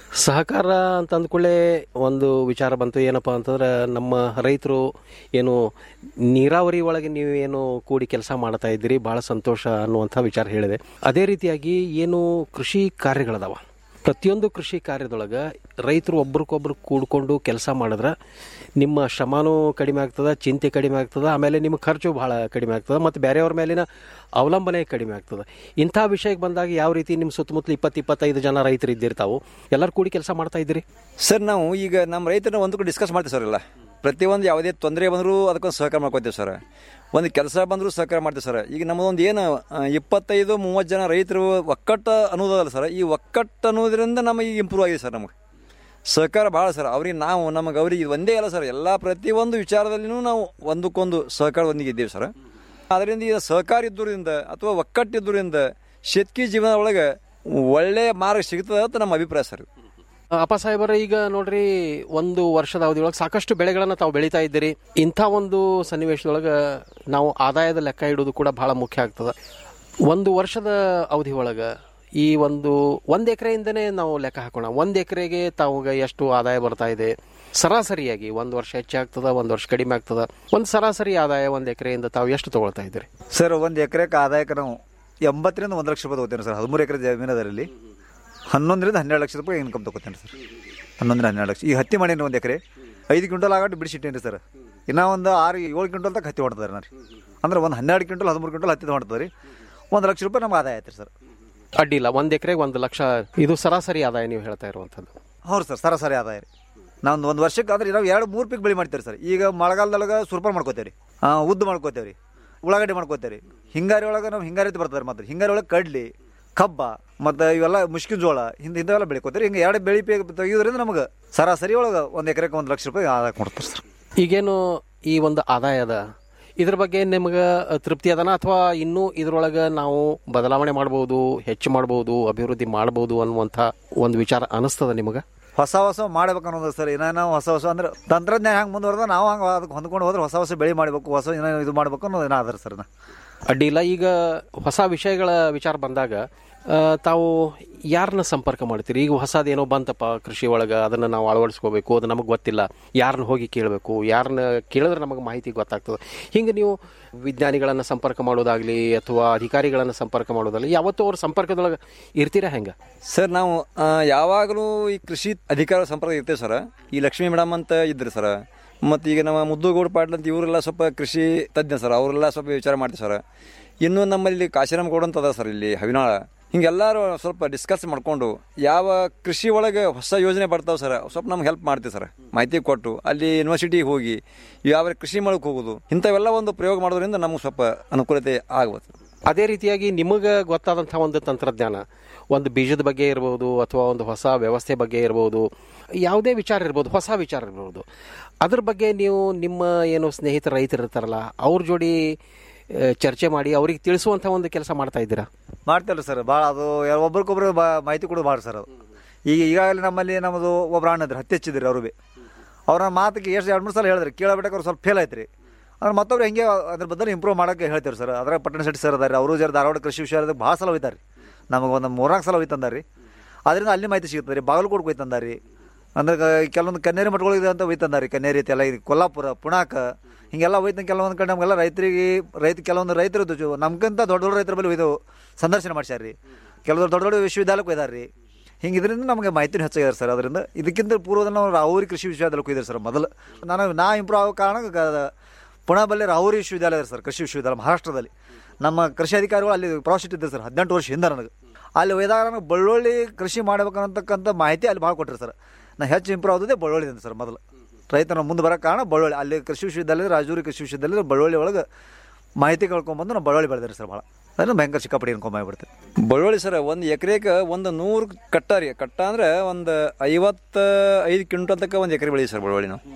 ಸಹಕಾರ ಅಂತ ಅಂದ್ಕೊಳ್ಳೆ ಒಂದು ವಿಚಾರ ಬಂತು ಏನಪ್ಪ ಅಂತಂದ್ರೆ ನಮ್ಮ ರೈತರು ಏನು ನೀರಾವರಿ ಒಳಗೆ ನೀವು ಏನು ಕೂಡಿ ಕೆಲಸ ಮಾಡ್ತಾ ಇದ್ದೀರಿ ಭಾಳ ಸಂತೋಷ ಅನ್ನುವಂಥ ವಿಚಾರ ಹೇಳಿದೆ ಅದೇ ರೀತಿಯಾಗಿ ಏನು ಕೃಷಿ ಕಾರ್ಯಗಳದಾವ ಪ್ರತಿಯೊಂದು ಕೃಷಿ ಕಾರ್ಯದೊಳಗೆ ರೈತರು ಒಬ್ರಿಗೊಬ್ರು ಕೂಡ್ಕೊಂಡು ಕೆಲಸ ಮಾಡಿದ್ರೆ ನಿಮ್ಮ ಶ್ರಮನೂ ಕಡಿಮೆ ಆಗ್ತದೆ ಚಿಂತೆ ಕಡಿಮೆ ಆಗ್ತದೆ ಆಮೇಲೆ ನಿಮ್ಮ ಖರ್ಚು ಭಾಳ ಕಡಿಮೆ ಆಗ್ತದೆ ಮತ್ತು ಬೇರೆಯವ್ರ ಮೇಲಿನ ಅವಲಂಬನೆ ಕಡಿಮೆ ಆಗ್ತದೆ ಇಂಥ ವಿಷಯಕ್ಕೆ ಬಂದಾಗ ಯಾವ ರೀತಿ ನಿಮ್ಮ ಸುತ್ತಮುತ್ತಲು ಇಪ್ಪತ್ತು ಇಪ್ಪತ್ತೈದು ಜನ ರೈತರು ಇದ್ದಿರ್ತಾವು ಎಲ್ಲರೂ ಕೂಡಿ ಕೆಲಸ ಮಾಡ್ತಾ ಇದ್ದೀರಿ ಸರ್ ನಾವು ಈಗ ನಮ್ಮ ರೈತರನ್ನ ಒಂದು ಕಡೆ ಡಿಸ್ಕಸ್ ಮಾಡ್ತೀವಿ ಸರ್ ಎಲ್ಲ ಪ್ರತಿಯೊಂದು ಯಾವುದೇ ತೊಂದರೆ ಬಂದರೂ ಅದಕ್ಕೊಂದು ಸಹಕಾರ ಮಾಡ್ಕೊತೀವಿ ಸರ್ ಒಂದು ಕೆಲಸ ಬಂದರೂ ಸಹಕಾರ ಮಾಡ್ತೀವಿ ಸರ್ ಈಗ ನಮ್ಮದೊಂದು ಏನು ಆ, ಇಪ್ಪತ್ತೈದು ಮೂವತ್ತು ಜನ ರೈತರು ಒಕ್ಕಟ್ಟು ಅನ್ನೋದಲ್ಲ ಸರ್ ಈ ಒಕ್ಕಟ್ಟು ಅನ್ನೋದ್ರಿಂದ ನಮಗೆ ಈಗ ಇಂಪ್ರೂವ್ ಆಗಿದೆ ಸರ್ ನಮಗೆ ಸಹಕಾರ ಭಾಳ ಸರ್ ಅವ್ರಿಗೆ ನಾವು ನಮಗೆ ಅವ್ರಿಗೆ ಇದು ಒಂದೇ ಅಲ್ಲ ಸರ್ ಎಲ್ಲ ಪ್ರತಿಯೊಂದು ವಿಚಾರದಲ್ಲಿನೂ ನಾವು ಒಂದಕ್ಕೊಂದು ಸಹಕಾರದೊಂದಿಗೆ ಇದ್ದೀವಿ ಸರ್ ಅದರಿಂದ ಈಗ ಸಹಕಾರ ಇದ್ದುದರಿಂದ ಅಥವಾ ಒಕ್ಕಟ್ಟಿದ್ದುದರಿಂದ ಶೆತ್ಕಿ ಜೀವನ ಒಳಗೆ ಒಳ್ಳೆಯ ಮಾರ್ಗ ಸಿಗ್ತದೆ ಅಂತ ನಮ್ಮ ಅಭಿಪ್ರಾಯ ಸರ್ ಅಪ್ಪ ಸಾಹೇಬರ ಈಗ ನೋಡ್ರಿ ಒಂದು ವರ್ಷದ ಅವಧಿಯೊಳಗೆ ಸಾಕಷ್ಟು ಬೆಳೆಗಳನ್ನು ತಾವು ಬೆಳೀತಾ ಇದ್ದೀರಿ ಇಂಥ ಒಂದು ಸನ್ನಿವೇಶದೊಳಗೆ ನಾವು ಆದಾಯದ ಲೆಕ್ಕ ಇಡೋದು ಕೂಡ ಬಹಳ ಮುಖ್ಯ ಆಗ್ತದೆ ಒಂದು ವರ್ಷದ ಅವಧಿ ಒಳಗೆ ಈ ಒಂದು ಒಂದು ಎಕರೆಯಿಂದನೇ ನಾವು ಲೆಕ್ಕ ಹಾಕೋಣ ಒಂದು ಎಕರೆಗೆ ತಾವಾಗ ಎಷ್ಟು ಆದಾಯ ಬರ್ತಾ ಇದೆ ಸರಾಸರಿಯಾಗಿ ಒಂದು ವರ್ಷ ಹೆಚ್ಚಾಗ್ತದ ಒಂದು ವರ್ಷ ಕಡಿಮೆ ಆಗ್ತದ ಒಂದು ಸರಾಸರಿ ಆದಾಯ ಒಂದು ಎಕರೆಯಿಂದ ತಾವು ಎಷ್ಟು ತಗೊಳ್ತಾ ಇದ್ದೀರಿ ಸರ್ ಒಂದು ಎಕರೆಗೆ ಆದಾಯಕ್ಕೆ ನಾವು ಎಂಬತ್ತರಿಂದ ಒಂದು ಲಕ್ಷ ರೂಪಾಯಿ ತಗೋತೇನೆ ಸರ್ ಹದಿಮೂರು ಎಕರೆ ಜಮೀನು ಅದರಲ್ಲಿ ಹನ್ನೊಂದರಿಂದ ಹನ್ನೆರಡು ಲಕ್ಷ ರೂಪಾಯಿ ಇನ್ಕಮ್ ತಗೋತೇನೆ ಸರ್ ಹನ್ನೊಂದರಿಂದ ಹನ್ನೆರಡು ಲಕ್ಷ ಈ ಹತ್ತಿ ಮಾಡೀನಿ ಒಂದು ಎಕರೆ ಐದು ಕ್ವಿಂಟಲ್ ಆಗಟ್ಟು ಬಿಡಿಸಿಟ್ಟೇನಿ ಸರ್ ಇನ್ನೂ ಒಂದು ಆರು ಏಳು ಕ್ವಿಂಟಲ್ ತನಕ ಹತ್ತಿ ಹೊಡ್ತಾರೆ ನಾನು ಅಂದ್ರೆ ಒಂದು ಹನ್ನೆರಡು ಕ್ವಿಂಟಲ್ ಹದಿಮೂರು ಕ್ವಿಂಟಲ್ ಹತ್ತಿ ಹೊಡ್ತದೆ ರೀ ಒಂದು ಲಕ್ಷ ರೂಪಾಯಿ ನಮ್ಗೆ ಆದಾಯ ಆಯ್ತು ಸರ್ ಅಡ್ಡಿಲ್ಲ ಒಂದು ಎಕರೆಗೆ ಒಂದು ಲಕ್ಷ ಇದು ಸರಾಸರಿ ಆದಾಯ ನೀವು ಹೇಳ್ತಾ ಇರುವಂಥದ್ದು ಹೌದು ಸರ್ ಸರಾಸರಿ ಆದಾಯ ರೀ ನಾವು ಒಂದು ವರ್ಷಕ್ಕೆ ಅಂದ್ರೆ ನಾವು ಎರಡು ಮೂರು ಪೀಕ್ ಬೆಳೆ ಮಾಡ್ತೀವಿ ಸರ್ ಈಗ ಮಳೆಗಾಲದೊಳಗೆ ಸುರ್ಪರ್ ಮಾಡ್ಕೋತೇವೆ ರೀ ಉದ್ದು ಮಾಡ್ಕೋತೇವೆ ರೀ ಉಳ್ಳಾಗಡ್ಡಿ ಮಾಡ್ಕೋತೇವೆ ರೀ ಹಿಂಗಾರಿ ಒಳಗೆ ನಾವು ಹಿಂಗಾರಿ ಅಂತ ಬರ್ತದೆ ಮಾತ್ರ ಹಿಂಗಾರಿ ಒಳಗೆ ಕಡ್ಲಿ ಕಬ್ಬ ಮತ್ತು ಇವೆಲ್ಲ ಮುಷ್ಕಿನ ಜೋಳ ಹಿಂದೆ ಇಂಥವೆಲ್ಲ ಬೆಳಿಕೋತೀರಿ ಹಿಂಗೆ ಎರಡು ಬೆಳೆ ಪೀಕ್ ತೆಗೆಯೋದ್ರಿಂದ ನಮಗೆ ಸರಾಸರಿ ಒಳಗೆ ಒಂದು ಎಕರೆಗೆ ಒಂದು ಲಕ್ಷ ರೂಪಾಯಿ ಆದಾಯ ಕೊಡ್ತಾರೆ ಸರ್ ಈಗೇನು ಈ ಒಂದು ಆದಾಯದ ಇದ್ರ ಬಗ್ಗೆ ನಿಮ್ಗೆ ತೃಪ್ತಿ ಅದನ ಅಥವಾ ಇನ್ನೂ ಇದ್ರೊಳಗೆ ನಾವು ಬದಲಾವಣೆ ಮಾಡ್ಬೋದು ಹೆಚ್ಚು ಮಾಡ್ಬೋದು ಅಭಿವೃದ್ಧಿ ಮಾಡ್ಬೋದು ಅನ್ನುವಂಥ ಒಂದು ವಿಚಾರ ಅನಿಸ್ತದ ನಿಮಗೆ ಹೊಸ ಹೊಸ ಮಾಡ್ಬೇಕು ಅನ್ನೋದು ಸರ್ ಏನೋ ನಾವು ಹೊಸ ಹೊಸ ಅಂದ್ರೆ ತಂತ್ರಜ್ಞಾನ ಹೆಂಗೆ ಮುಂದುವರೆದ ನಾವು ಹಂಗೆ ಅದಕ್ಕೆ ಹೊಂದ್ಕೊಂಡು ಹೋದ್ರೆ ಹೊಸ ಹೊಸ ಬೆಳೆ ಮಾಡಬೇಕು ಹೊಸ ಏನೋ ಇದು ಮಾಡಬೇಕು ಅನ್ನೋದು ಏನೋ ಅದ ಸರ್ ನಾ ಅಡ್ಡಿಲ್ಲ ಈಗ ಹೊಸ ವಿಷಯಗಳ ವಿಚಾರ ಬಂದಾಗ ಆ, ತಾವು ಯಾರನ್ನ ಸಂಪರ್ಕ ಮಾಡ್ತೀರಿ ಈಗ ಹೊಸದೇನೋ ಬಂತಪ್ಪ ಕೃಷಿ ಒಳಗೆ ಅದನ್ನು ನಾವು ಅಳವಡಿಸ್ಕೋಬೇಕು ಅದು ನಮಗೆ ಗೊತ್ತಿಲ್ಲ ಯಾರನ್ನ ಹೋಗಿ ಕೇಳಬೇಕು ಯಾರನ್ನ ಕೇಳಿದ್ರೆ ನಮಗೆ ಮಾಹಿತಿ ಗೊತ್ತಾಗ್ತದೆ ಹಿಂಗೆ ನೀವು ವಿಜ್ಞಾನಿಗಳನ್ನು ಸಂಪರ್ಕ ಮಾಡೋದಾಗಲಿ ಅಥವಾ ಅಧಿಕಾರಿಗಳನ್ನು ಸಂಪರ್ಕ ಮಾಡೋದಾಗಲಿ ಯಾವತ್ತೂ ಅವ್ರ ಸಂಪರ್ಕದೊಳಗೆ ಇರ್ತೀರಾ ಹೆಂಗೆ ಸರ್ ನಾವು ಆ, ಯಾವಾಗಲೂ ಈ ಕೃಷಿ ಅಧಿಕಾರ ಸಂಪರ್ಕ ಇರ್ತೇವೆ ಸರ್ ಈ ಲಕ್ಷ್ಮೀ ಮೇಡಮ್ ಅಂತ ಇದ್ರು ಸರ್ ಮತ್ತು ಈಗ ನಮ್ಮ ಮುದ್ದುಗೌಡ ಪಾಟೀಲ್ ಅಂತ ಇವರೆಲ್ಲ ಸ್ವಲ್ಪ ಕೃಷಿ ತಜ್ಞ ಸರ್ ಅವರೆಲ್ಲ ಸ್ವಲ್ಪ ವಿಚಾರ ಮಾಡ್ತೀವಿ ಸರ್ ಇನ್ನು ನಮ್ಮಲ್ಲಿ ಕಾಶಿರಾಮ್ ಗೌಡ ಅಂತ ಅದ ಸರ್ ಇಲ್ಲಿ ಹವಿನಾಳ ಹಿಂಗೆಲ್ಲರೂ ಸ್ವಲ್ಪ ಡಿಸ್ಕಸ್ ಮಾಡಿಕೊಂಡು ಯಾವ ಕೃಷಿ ಒಳಗೆ ಹೊಸ ಯೋಜನೆ ಬರ್ತಾವೆ ಸರ್ ಸ್ವಲ್ಪ ನಮ್ಗೆ ಹೆಲ್ಪ್ ಮಾಡ್ತೀವಿ ಸರ್ ಮಾಹಿತಿ ಕೊಟ್ಟು ಅಲ್ಲಿ ಯೂನಿವರ್ಸಿಟಿಗೆ ಹೋಗಿ ಯಾವ ಕೃಷಿ ಮಾಡಕ್ಕೆ ಹೋಗೋದು ಇಂಥವೆಲ್ಲ ಒಂದು ಪ್ರಯೋಗ ಮಾಡೋದ್ರಿಂದ ನಮ್ಗೆ ಸ್ವಲ್ಪ ಅನುಕೂಲತೆ ಆಗ್ಬೋದು ಅದೇ ರೀತಿಯಾಗಿ ನಿಮಗೆ ಗೊತ್ತಾದಂಥ ಒಂದು ತಂತ್ರಜ್ಞಾನ ಒಂದು ಬೀಜದ ಬಗ್ಗೆ ಇರ್ಬೋದು ಅಥವಾ ಒಂದು ಹೊಸ ವ್ಯವಸ್ಥೆ ಬಗ್ಗೆ ಇರ್ಬೋದು ಯಾವುದೇ ವಿಚಾರ ಇರ್ಬೋದು ಹೊಸ ವಿಚಾರ ಇರ್ಬೋದು ಅದ್ರ ಬಗ್ಗೆ ನೀವು ನಿಮ್ಮ ಏನು ಸ್ನೇಹಿತರ ರೈತರು ಇರ್ತಾರಲ್ಲ ಅವ್ರ ಜೋಡಿ ಆ, ಚರ್ಚೆ ಮಾಡಿ ಅವ್ರಿಗೆ ತಿಳಿಸುವಂಥ ಒಂದು ಕೆಲಸ ಮಾಡ್ತಾ ಇದ್ದೀರಾ ಮಾಡ್ತೇವೆ ಸರ್ ಭಾಳ ಅದು ಯಾರ್- ಒಬ್ರಿಗೊಬ್ರು ಬಾ ಮಾಹಿತಿ ಕೊಡೋದು ಭಾಳ ಸರ್ ಅದು ಈಗ ಈಗಾಗಲೇ ನಮ್ಮಲ್ಲಿ ನಮ್ಮದು ಒಬ್ರು ಅಣ್ಣ ಇದ್ರು ಹತ್ತಿ ಹಚ್ಚಿದ್ರಿ ಅವರು ಭೀ ಅವ್ರ ಮಾತಿಗೆ ಎಷ್ಟು ಎರಡು ಮೂರು ಸಲ ಹೇಳಿದ್ರಿ ಕೇಳಬಿಟ್ಟಕ್ಕೆ ಅವ್ರು ಸ್ವಲ್ಪ ಫೇಲ್ ಆಯ್ತು ರೀ ಅಂದ್ರೆ ಮತ್ತೊಬ್ರು ಹೆಂಗೆ ಅದ್ರ ಬದಲು ಇಂಪ್ರೂವ್ ಮಾಡೋಕ್ಕೆ ಹೇಳ್ತೀವಿ ಸರ್ ಅದ್ರ ಪಟ್ಟಣ ಶೆಟ್ಟಿ ಸರ್ ಅದಾರೆ ಅವರು ಜರ ಧಾರವಾಡ ಕೃಷಿ ವಿಷಯದಾಗ ಭಾಳ ಸಲ ಹೋಯ್ತಾರೆ ರೀ ನಮಗೆ ಒಂದು ಮೂರ್ನಾಲ್ಕು ಸಲ ಹೋಯ್ತಂದಾರ ರೀ ಅದರಿಂದ ಅಲ್ಲಿ ಮಾಹಿತಿ ಸಿಗುತ್ತೆ ರೀ ಬಾಗಲಕೋಟೆ ಹೋಯ್ತಂದಾರ ರೀ ಅಂದ್ರೆ ಕ- ಕೆಲವೊಂದು ಕನ್ನೇರಿ ಮಠಗಳಿದೆ ಅಂತ ಹೋಯ್ತಂದಾರ ರೀ ಕನ್ನೇರಿ ಐತೆ ಎಲ್ಲ ಇದು ಕೊಲ್ಲಾಪುರ ಪುಣಾಕ ಹಿಂಗೆಲ್ಲ ಹೋಯ್ತು ಕೆಲವೊಂದು ಕಡೆ ನಮಗೆಲ್ಲ ರೈತರಿಗೆ ರೈತ ಕೆಲವೊಂದು ರೈತರು ದು- ನಮ್ಗಿಂತ ದೊಡ್ಡ ದೊಡ್ಡ ರೈತರ ಬಳಿ ಇದು ಸಂದರ್ಶನ ಮಾಡ್ಸ್ಯಾರ ರೀ ಕೆಲವರು ದೊಡ್ಡ ದೊಡ್ಡ ವಿಶ್ವವಿದ್ಯಾಲಯಕ್ಕೆ ಹೋಯ್ದಾರ ರೀ ಹಿಂಗೆ ಇದರಿಂದ ನಮಗೆ ಮಾಹಿತಿ ಹೆಚ್ಚಾಗ್ಯಾರ ಸರ್ ಅದರಿಂದ ಇದಕ್ಕಿಂತ ಪೂರ್ವದಲ್ಲಿ ನಾವು ರಾಹುರಿ ಕೃಷಿ ವಿಶ್ವವಿದ್ಯಾಲಯಕ್ಕೆ ಹೋಗಿದ್ದಾರೆ ಸರ್ ಮೊದಲು ನಾನು ನಾ ಇಂಪ್ರೂವ್ ಆಗೋ ಕಾರಣ ಗ- ಪುಣೆ ಬಲ್ಲಿ ರಾಹುರಿ ವಿಶ್ವವಿದ್ಯಾಲಯ ಇದೆ ಸರ್ ಕೃಷಿ ವಿಶ್ವವಿದ್ಯಾಲಯ ಮಹಾರಾಷ್ಟ್ರದಲ್ಲಿ ನಮ್ಮ ಕೃಷಿ ಅಧಿಕಾರಿಗಳು ಅಲ್ಲಿ ಪ್ರಾಸಿಟ್ ಇದ್ದಾರೆ ಸರ್ ಹದಿನೆಂಟು ವರ್ಷ ಹಿಂದೆ ನನಗೆ ಅಲ್ಲಿ ಹೋದಾಗ ನನಗೆ ಬಳ್ಳೊಳ್ಳಿ ಕೃಷಿ ಮಾಡ್ಬೇಕನ್ನತಕ್ಕಂಥ ಮಾಹಿತಿ ಅಲ್ಲಿ ಭಾಳ ಕೊಟ್ಟರು ಸರ್ ನಾ ಹೆಚ್ಚು ಇಂಪ್ರೂವ್ ಆಗೋದೇ ಬಳ್ಳೊಳ್ಳಿದಿಂದ ಸರ್ ಮೊದಲು ರೈತನ ಮುಂದೆ ಬರೋ ಕಾರಣ ಬಳ್ಳೊಳ್ಳಿ ಅಲ್ಲಿ ಕೃಷಿ ವಿಶ್ವವಿದ್ಯಾಲಯ ರಾಜೂರಿ ಕೃಷಿ ವಿಶ್ವವಿದ್ಯಾಲಯ ಬಳ್ಳೊಳ್ಳಿ ಒಳಗೆ ಮಾಹಿತಿ ಕಳ್ಕೊಂಬಂದು ನಾವು ಬಳ್ಳೊಳ್ಳಿ ಬೆಳೆದ್ರಿ ಸರ್ ಭಾಳ ಅದನ್ನು ಭಯಂಕರ ಸಿಕ್ಕಾಪಟ್ಟಿ ಅನ್ಕೊಂಬಾಗ್ಬಿಡ್ತೀವಿ ಬಳ್ಳೊಳ್ಳಿ ಸರ್ ಒಂದು ಎಕರೆಗೆ ಒಂದು ನೂರು ಕಟ್ಟ ರೀ ಕಟ್ಟ ಅಂದ್ರೆ ಒಂದು ಐವತ್ತ ಐದು ಕ್ವಿಂಟಲ್ ತನಕ ಒಂದು ಎಕರೆ ಬೆಳಿ ಸರ್ ಬಳ್ಳೊಳ್ಳಿ ನಾವು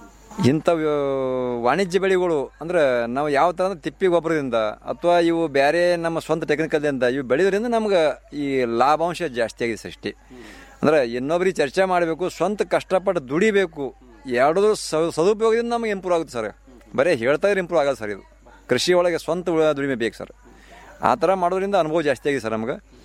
ಇಂಥ ವಾಣಿಜ್ಯ ಬೆಳೆಗಳು ಅಂದ್ರೆ ನಾವು ಯಾವ ಥರ ಅಂದ್ರೆ ತಿಪ್ಪಿ ಗೊಬ್ಬರದಿಂದ ಅಥವಾ ಇವು ಬೇರೆ ನಮ್ಮ ಸ್ವಂತ ಟೆಕ್ನಿಕಲ್ದಿಂದ ಇವು ಬೆಳೆಯೋದ್ರಿಂದ ನಮ್ಗೆ ಈ ಲಾಭಾಂಶ ಜಾಸ್ತಿ ಆಗಿದೆ ಸರ್ ಅಷ್ಟೇ ಅಂದ್ರೆ ಇನ್ನೊಬ್ರಿಗೆ ಚರ್ಚೆ ಮಾಡಬೇಕು ಸ್ವಂತ ಕಷ್ಟಪಟ್ಟು ದುಡಿಬೇಕು ಎರಡೂ ಸ- ಸದುಪಯೋಗದಿಂದ ನಮಗೆ ಇಂಪ್ರೂವ್ ಆಗುತ್ತೆ ಸರ್ ಬರೀ ಹೇಳ್ತಾ ಇದ್ರೆ ಇಂಪ್ರೂವ್ ಆಗಲ್ಲ ಸರ್ ಇದು ಕೃಷಿ ಒಳಗೆ ಸ್ವಂತ ಉಳ- ದುಡಿಮೆ ಬೇಕು ಸರ್ ಆ ಥರ ಮಾಡೋದ್ರಿಂದ ಅನುಭವ ಜಾಸ್ತಿ ಆಗಿದೆ ಸರ್ ನಮ್ಗೆ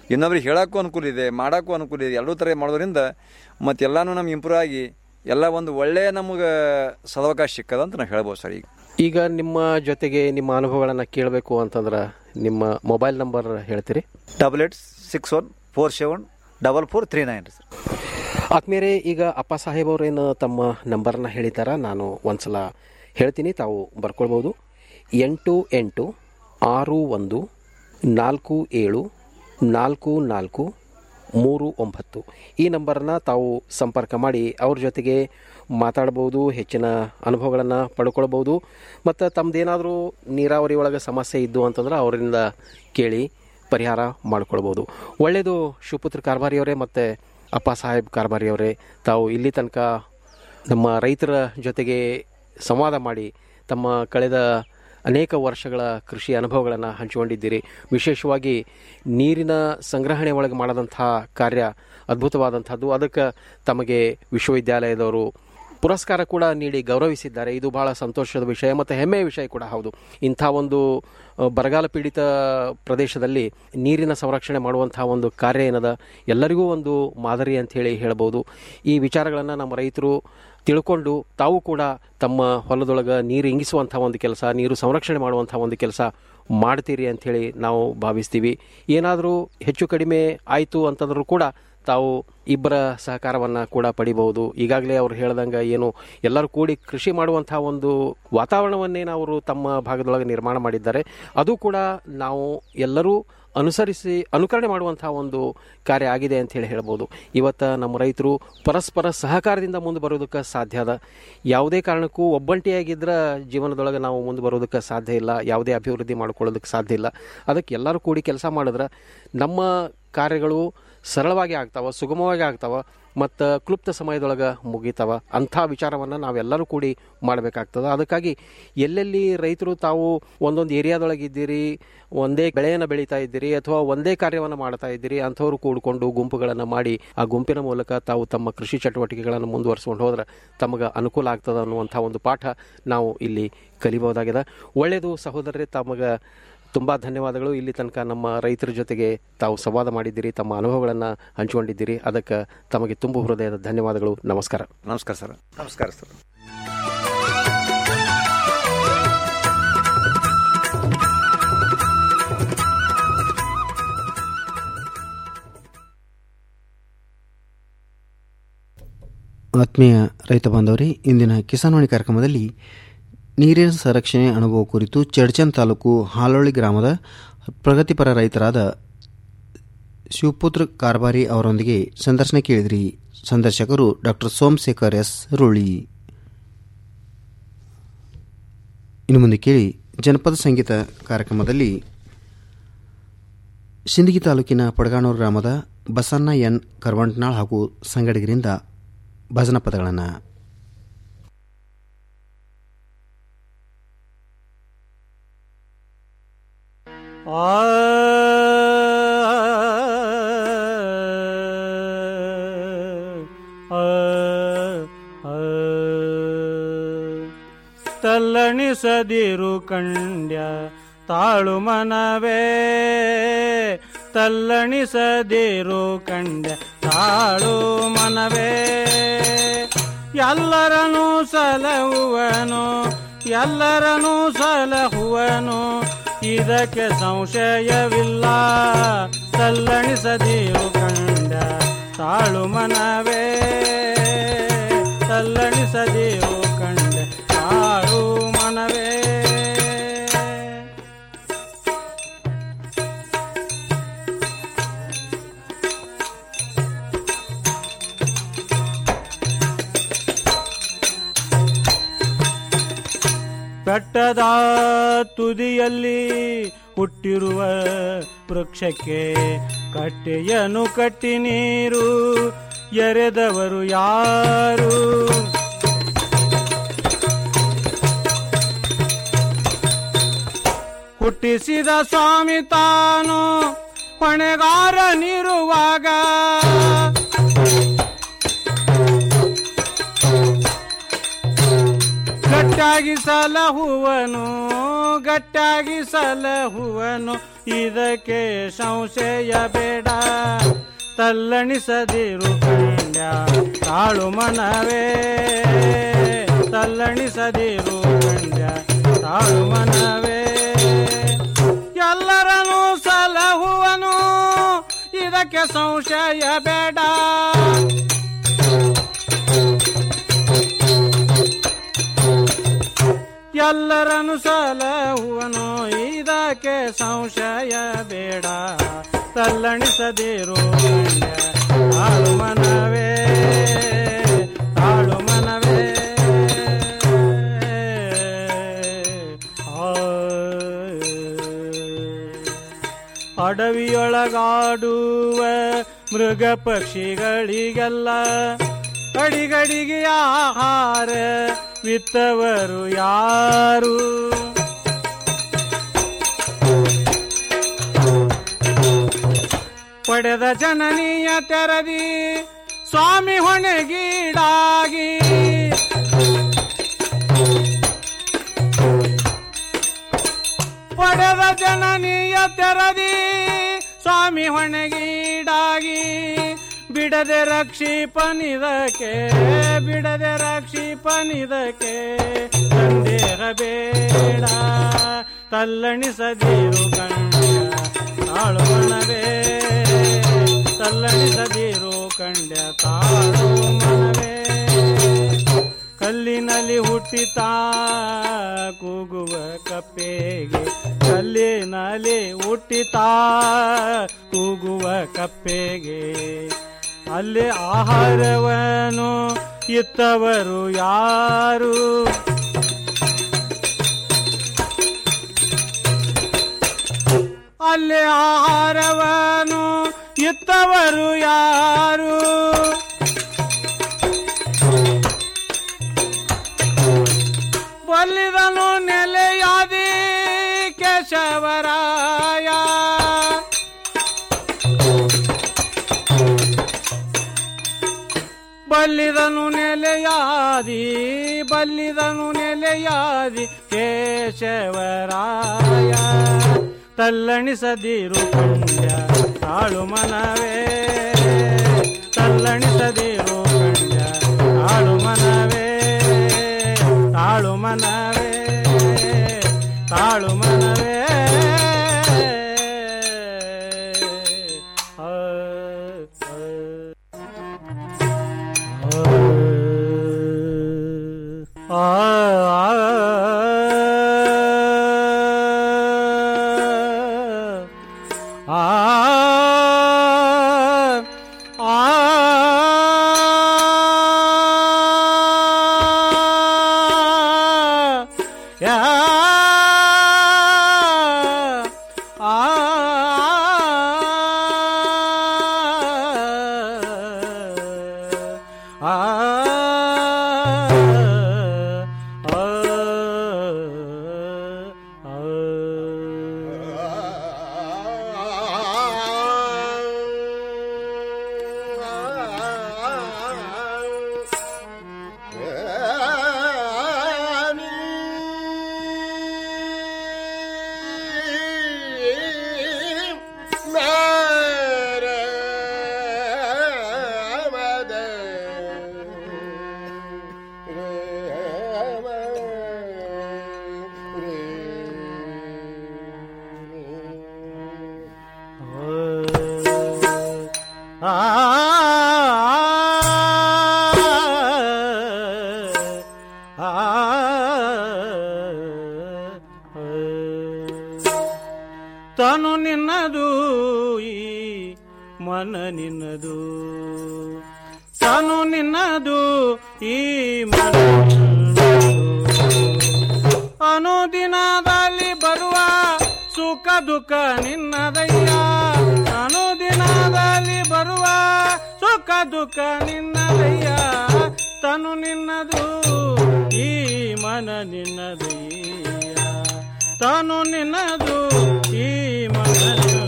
ಇನ್ನೊಬ್ರಿಗೆ ಹೇಳಕ್ಕೂ ಅನುಕೂಲ ಇದೆ ಮಾಡೋಕ್ಕೂ ಅನುಕೂಲ ಇದೆ ಎರಡೂ ಥರ ಮಾಡೋದ್ರಿಂದ ಮತ್ತು ಎಲ್ಲನೂ ನಮ್ಗೆ ಇಂಪ್ರೂವ್ ಆಗಿ ಎಲ್ಲ ಒಂದು ಒಳ್ಳೆಯ ನಮಗೆ ಸದವಕಾಶ ಸಿಕ್ಕದ ಅಂತ ನಾವು ಹೇಳ್ಬೋದು ಸರ್ ಈಗ ಈಗ ನಿಮ್ಮ ಜೊತೆಗೆ ನಿಮ್ಮ ಅನುಭವಗಳನ್ನು ಕೇಳಬೇಕು ಅಂತಂದ್ರೆ ನಿಮ್ಮ ಮೊಬೈಲ್ ನಂಬರ್ ಹೇಳ್ತೀರಿ double eight six one four seven double four three nine sir ಆತ್ಮೀಯರೇ ಈಗ ಅಪ್ಪ ಸಾಹೇಬ್ ಅವರೇನು ತಮ್ಮ ನಂಬರ್ನ ಹೇಳಿದಾರ ನಾನು ಒಂದ್ಸಲ ಹೇಳ್ತೀನಿ ತಾವು ಬರ್ಕೊಳ್ಬೋದು ಎಂಟು ಎಂಟು ಆರು ಒಂದು ನಾಲ್ಕು ಏಳು ನಾಲ್ಕು ನಾಲ್ಕು ಮೂರು ಒಂಬತ್ತು ಈ ನಂಬರನ್ನ ತಾವು ಸಂಪರ್ಕ ಮಾಡಿ ಅವ್ರ ಜೊತೆಗೆ ಮಾತಾಡ್ಬೋದು ಹೆಚ್ಚಿನ ಅನುಭವಗಳನ್ನು ಪಡ್ಕೊಳ್ಬೋದು ಮತ್ತು ತಮ್ಮದೇನಾದರೂ ನೀರಾವರಿ ಒಳಗೆ ಸಮಸ್ಯೆ ಇದ್ದು ಅಂತಂದ್ರೆ ಅವರಿಂದ ಕೇಳಿ ಪರಿಹಾರ ಮಾಡ್ಕೊಳ್ಬೋದು ಒಳ್ಳೆಯದು ಶಿವಪುತ್ರ ಕಾರ್ಬಾರಿಯವರೇ ಮತ್ತು ಅಪ್ಪ ಸಾಹೇಬ್ ಕಾರ್ಬಾರಿಯವರೇ ತಾವು ಇಲ್ಲಿ ತನಕ ನಮ್ಮ ರೈತರ ಜೊತೆಗೆ ಸಂವಾದ ಮಾಡಿ ತಮ್ಮ ಕಳೆದ ಅನೇಕ ವರ್ಷಗಳ ಕೃಷಿ ಅನುಭವಗಳನ್ನು ಹಂಚಿಕೊಂಡಿದ್ದೀರಿ ವಿಶೇಷವಾಗಿ ನೀರಿನ ಸಂಗ್ರಹಣೆ ಒಳಗೆ ಮಾಡದಂಥ ಕಾರ್ಯ ಅದ್ಭುತವಾದಂಥದ್ದು ಅದಕ್ಕೆ ತಮಗೆ ವಿಶ್ವವಿದ್ಯಾಲಯದವರು ಪುರಸ್ಕಾರ ಕೂಡ ನೀಡಿ ಗೌರವಿಸಿದ್ದಾರೆ ಇದು ಬಹಳ ಸಂತೋಷದ ವಿಷಯ ಮತ್ತು ಹೆಮ್ಮೆಯ ವಿಷಯ ಕೂಡ ಹೌದು ಇಂಥ ಒಂದು ಅ, ಬರಗಾಲ ಪೀಡಿತ ಪ್ರದೇಶದಲ್ಲಿ ನೀರಿನ ಸಂರಕ್ಷಣೆ ಮಾಡುವಂತಹ ಒಂದು ಕಾರ್ಯ ಏನದ ಎಲ್ಲರಿಗೂ ಒಂದು ಮಾದರಿ ಅಂತ ಹೇಳಿ ಹೇಳ್ಬೋದು ಈ ವಿಚಾರಗಳನ್ನು ನಮ್ಮ ರೈತರು ತಿಳ್ಕೊಂಡು ತಾವು ಕೂಡ ತಮ್ಮ ಹೊಲದೊಳಗೆ ನೀರು ಇಂಗಿಸುವಂಥ ಒಂದು ಕೆಲಸ ನೀರು ಸಂರಕ್ಷಣೆ ಮಾಡುವಂಥ ಒಂದು ಕೆಲಸ ಮಾಡ್ತೀರಿ ಅಂಥೇಳಿ ನಾವು ಭಾವಿಸ್ತೀವಿ ಏನಾದರೂ ಹೆಚ್ಚು ಕಡಿಮೆ ಆಯಿತು ಅಂತಂದ್ರೂ ಕೂಡ ತಾವು ಇಬ್ಬರ ಸಹಕಾರವನ್ನು ಕೂಡ ಪಡಿಬಹುದು ಈಗಾಗಲೇ ಅವ್ರು ಹೇಳ್ದಂಗೆ ಏನು ಎಲ್ಲರೂ ಕೂಡಿ ಕೃಷಿ ಮಾಡುವಂಥ ಒಂದು ವಾತಾವರಣವನ್ನೇನು ಅವರು ತಮ್ಮ ಭಾಗದೊಳಗೆ ನಿರ್ಮಾಣ ಮಾಡಿದ್ದಾರೆ ಅದು ಕೂಡ ನಾವು ಎಲ್ಲರೂ ಅನುಸರಿಸಿ ಅನುಕರಣೆ ಮಾಡುವಂಥ ಒಂದು ಕಾರ್ಯ ಆಗಿದೆ ಅಂತ ಹೇಳಿ ಹೇಳ್ಬೋದು ಇವತ್ತು ನಮ್ಮ ರೈತರು ಪರಸ್ಪರ ಸಹಕಾರದಿಂದ ಮುಂದೆ ಬರೋದಕ್ಕೆ ಸಾಧ್ಯ ಅದ ಯಾವುದೇ ಕಾರಣಕ್ಕೂ ಒಬ್ಬಂಟಿಯಾಗಿದ್ರೆ ಜೀವನದೊಳಗೆ ನಾವು ಮುಂದೆ ಬರೋದಕ್ಕೆ ಸಾಧ್ಯ ಇಲ್ಲ ಯಾವುದೇ ಅಭಿವೃದ್ಧಿ ಮಾಡ್ಕೊಳ್ಳೋದಕ್ಕೆ ಸಾಧ್ಯ ಇಲ್ಲ ಅದಕ್ಕೆ ಎಲ್ಲರೂ ಕೂಡಿ ಕೆಲಸ ಮಾಡಿದ್ರೆ ನಮ್ಮ ಕಾರ್ಯಗಳು ಸರಳವಾಗಿ ಆಗ್ತಾವ ಸುಗಮವಾಗಿ ಆಗ್ತಾವ ಮತ್ತು ಕ್ಲುಪ್ತ ಸಮಯದೊಳಗೆ ಮುಗಿತಾವ ಅಂಥ ವಿಚಾರವನ್ನು ನಾವೆಲ್ಲರೂ ಕೂಡಿ ಮಾಡಬೇಕಾಗ್ತದೆ ಅದಕ್ಕಾಗಿ ಎಲ್ಲೆಲ್ಲಿ ರೈತರು ತಾವು ಒಂದೊಂದು ಏರಿಯಾದೊಳಗೆ ಇದ್ದೀರಿ ಒಂದೇ ಬೆಳೆಯನ್ನು ಬೆಳೀತಾ ಇದ್ದೀರಿ ಅಥವಾ ಒಂದೇ ಕಾರ್ಯವನ್ನು ಮಾಡ್ತಾ ಇದ್ದೀರಿ ಅಂಥವ್ರು ಕೂಡಿಕೊಂಡು ಗುಂಪುಗಳನ್ನು ಮಾಡಿ ಆ ಗುಂಪಿನ ಮೂಲಕ ತಾವು ತಮ್ಮ ಕೃಷಿ ಚಟುವಟಿಕೆಗಳನ್ನು ಮುಂದುವರಿಸ್ಕೊಂಡು ಹೋದ್ರೆ ತಮಗೆ ಅನುಕೂಲ ಆಗ್ತದೆ ಅನ್ನುವಂಥ ಒಂದು ಪಾಠ ನಾವು ಇಲ್ಲಿ ಕಲಿಬಹುದಾಗಿದೆ ಒಳ್ಳೆಯದು ಸಹೋದರರೇ ತಮಗೆ ತುಂಬ ಧನ್ಯವಾದಗಳು ಇಲ್ಲಿ ತನಕ ನಮ್ಮ ರೈತರ ಜೊತೆಗೆ ತಾವು ಸಂವಾದ ಮಾಡಿದ್ದೀರಿ ತಮ್ಮ ಅನುಭವಗಳನ್ನು ಹಂಚಿಕೊಂಡಿದ್ದೀರಿ ಅದಕ್ಕೆ ತಮಗೆ ತುಂಬ ಹೃದಯದ ಧನ್ಯವಾದಗಳು ನಮಸ್ಕಾರ ನಮಸ್ಕಾರ ಸರ್ ನಮಸ್ಕಾರ ಸರ್ ಆತ್ಮೀಯ ರೈತ ಬಾಂಧವರೇ ಇಂದಿನ ಕಿಸಾನ್ವಾಣಿ ಕಾರ್ಯಕ್ರಮದಲ್ಲಿ ನೀರಿನ ಸಂರಕ್ಷಣೆ ಅನುಭವ ಕುರಿತು ಚಡ್ಚನ್ ತಾಲೂಕು ಹಾಲೊಳ್ಳಿ ಗ್ರಾಮದ ಪ್ರಗತಿಪರ ರೈತರಾದ ಶಿವಪುತ್ರ ಕಾರ್ಬಾರಿ ಅವರೊಂದಿಗೆ ಸಂದರ್ಶನ ಕೇಳಿದ್ರಿ ಸಂದರ್ಶಕರು ಡಾಕ್ಟರ್ ಸೋಮಶೇಖರ್ ಎಸ್ ರುಳಿ ಇನ್ನು ಮುಂದೆ ಕೇಳಿ ಜನಪದ ಸಂಗೀತ ಕಾರ್ಯಕ್ರಮದಲ್ಲಿ ಸಿಂದಗಿ ತಾಲೂಕಿನ ಪಡಗಾಣೂರು ಗ್ರಾಮದ ಬಸಣ್ಣ ಎನ್ ಕರ್ವಂಟ್ನಾಳ್ ಹಾಗೂ ಸಂಗಡಿಗರಿಂದ ಭಜನಾ ಪದಗಳನ್ನು ತಲ್ಲಣಿಸದಿರು ಕಂಡ್ಯ ತಾಳು ಮನವೇ ತಲ್ಲಣಿಸದಿರು ಕಂಡ್ಯ ತಾಳು ಮನವೇ ಎಲ್ಲರನು ಸಲಹುವನು ಎಲ್ಲರನು ಸಲಹುವನು ಇದಕ್ಕೆ ಸಂಶಯವಿಲ್ಲ ತಲ್ಲಣಿಸದಿರು ಕಂಡ ತಾಳು ಮನವೇ ತಲ್ಲಣಿಸದಿರು ಕಂಡ ತಾಳು ಮನವೇ ಬೆಟ್ಟದ ತುದಿಯಲ್ಲಿ ಹುಟ್ಟಿರುವ ವೃಕ್ಷಕ್ಕೆ ಕಟ್ಟೆಯನ್ನು ಕಟ್ಟಿ ನೀರು ಎರೆದವರು ಯಾರು ಹುಟ್ಟಿಸಿದ ಸ್ವಾಮಿ ತಾನು ಹೊಣೆಗಾರನಿರುವಾಗ ಗಟ್ಟಾಗಿ ಸಲಹುವನು ಗಟ್ಟಾಗಿ ಸಲಹುವನು ಇದಕ್ಕೆ ಸಂಶಯ ಬೇಡ ತಲ್ಲಣಿಸದಿರು ಕಂಡ್ಯ ತಾಳು ಮನವೇ ತಲ್ಲಣಿಸದಿರು ಕಂಡ್ಯ ತಾಳು ಮನವೇ ಎಲ್ಲರನ್ನೂ ಸಲಹುವನು ಇದಕ್ಕೆ ಸಂಶಯ ಬೇಡ ಎಲ್ಲರನ್ನು ಸಲಹುವನು ಇದಕ್ಕೆ ಸಂಶಯ ಬೇಡ ತಲ್ಲಣಿಸದಿರು ಕಂಡ್ಯ ತಾಳು ಮನವೇ ತಾಳು ಮನವೇ ಅಡವಿಯೊಳಗಾಡುವ ಮೃಗ ಪಕ್ಷಿಗಳಿಗೆಲ್ಲ ಅಡಿಗಡಿಗೆ ಆಹಾರ ವಿತ್ತವರು ಯಾರು ಪಡೆದ ಜನನೀಯ ತೆರದಿ ಸ್ವಾಮಿ ಹೊಣೆಗೀಡಾಗಿ ಪಡೆದ ಜನನೀಯ ತೆರದಿ ಸ್ವಾಮಿ ಹೊಣೆಗೀಡಾಗಿ ಬಿಡದೆ ರಕ್ಷಿಪನಿದಕ್ಕೆ ಬಿಡದೆ ರಕ್ಷಿಪನಿದಕ್ಕೆ ಸಂದೇಹ ಬೇಡ ತಲ್ಲಣಿಸದಿರು ಕಂಡ್ಯ ತಾಳು ಮನವೇ ತಲ್ಲಣಿಸದಿರು ಕಂಡ್ಯ ತಾಳು ಮನವೇ ಕಲ್ಲಿನಲ್ಲಿ ಹುಟ್ಟಿತಾ ಕೂಗುವ ಕಪ್ಪೆಗೆ ಕಲ್ಲಿನಲ್ಲಿ ಹುಟ್ಟಿತಾ ಕೂಗುವ ಕಪ್ಪೆಗೆ ಅಲ್ಲಿ ಆಹಾರವನು ಇತ್ತವರು ಯಾರು ಅಲ್ಲಿ ಆಹಾರವನು ಇತ್ತವರು ಯಾರು ಬಲ್ಲಿದನು ನೆಲೆಯಾದಿ ಕೇಶವರಾಯ ಬಲ್ಲಿದನು ನೆಲೆಯಾದಿ ಬಲ್ಲಿದನು ನೆಲೆಯಾದಿ ಕೇಶವರಾಯ ತಲ್ಲಣಿಸದಿರು ಕಂಡ್ಯ ತಾಳು ಮನವೇ ತಲ್ಲಣಿಸದಿರು ಕಂಡ್ಯ ತಾಳು ಮನವೇ ತಾಳು ಮನವೇ ತಾಳು ಮನವೇ ಆ, ಆ, ಆ, ಆ, ಯಾ, ಆ, ಆ, ತನು ನಿನ್ನದು ಈ ಮನ ನಿನ್ನದು ತನು ನಿನ್ನದು ಈ ಮನ ನಿನ್ನದು. ಅನುದಿನದಲ್ಲಿ ಬರುವ ಸುಖ ದುಃಖ ನಿನ್ನದಯ್ಯ ಅನುದಿನದಲ್ಲಿ ಬರುವ ಸುಖ ದುಃಖ ನಿನ್ನದಯ್ಯ ತನು ನಿನ್ನದು ಈ ಮನ ನಿನ್ನದಯ್ಯ ತಾನು ನಿನ್ನದು ಈ ಮನ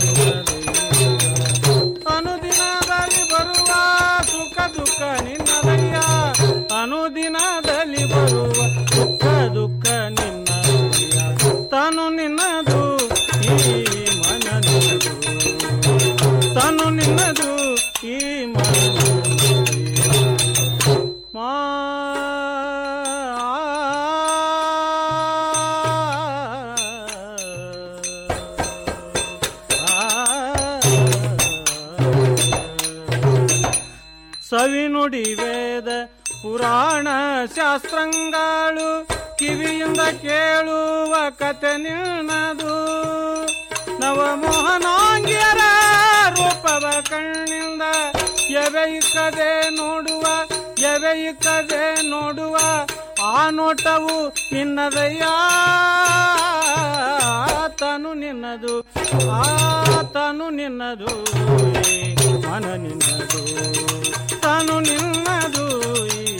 ಅನುದಿನದಲ್ಲಿ ಬರುವ ಸುಖ ದುಃಖ ನಿನ್ನದಯ್ಯ ಅನುದಿನದಲ್ಲಿ ಬರುವ ಸುಖ ದುಃಖ ನಿನ್ನದಯ್ಯ ತಾನು ಕವಿ ನುಡಿ ವೇದ ಪುರಾಣ ಶಾಸ್ತ್ರಂಗಾಳು ಕಿವಿಯಿಂದ ಕೇಳುವ ಕತೆ ನಿನ್ನದು ನವಮೋಹನಾಂಗಿಯರ ರೂಪವ ಕಣ್ಣಿಂದ ಎವೆಯಿಕ್ಕದೆ ನೋಡುವ ಎವೆಯಿಕ್ಕದೆ ನೋಡುವ ಆ ನೋಟವು ನಿನ್ನದಯ್ಯ ತನು ನಿನ್ನದು ಆ ತನು ನಿನ್ನದು ಈ ಮನ ನಿನ್ನದು ತನು ನಿನ್ನದು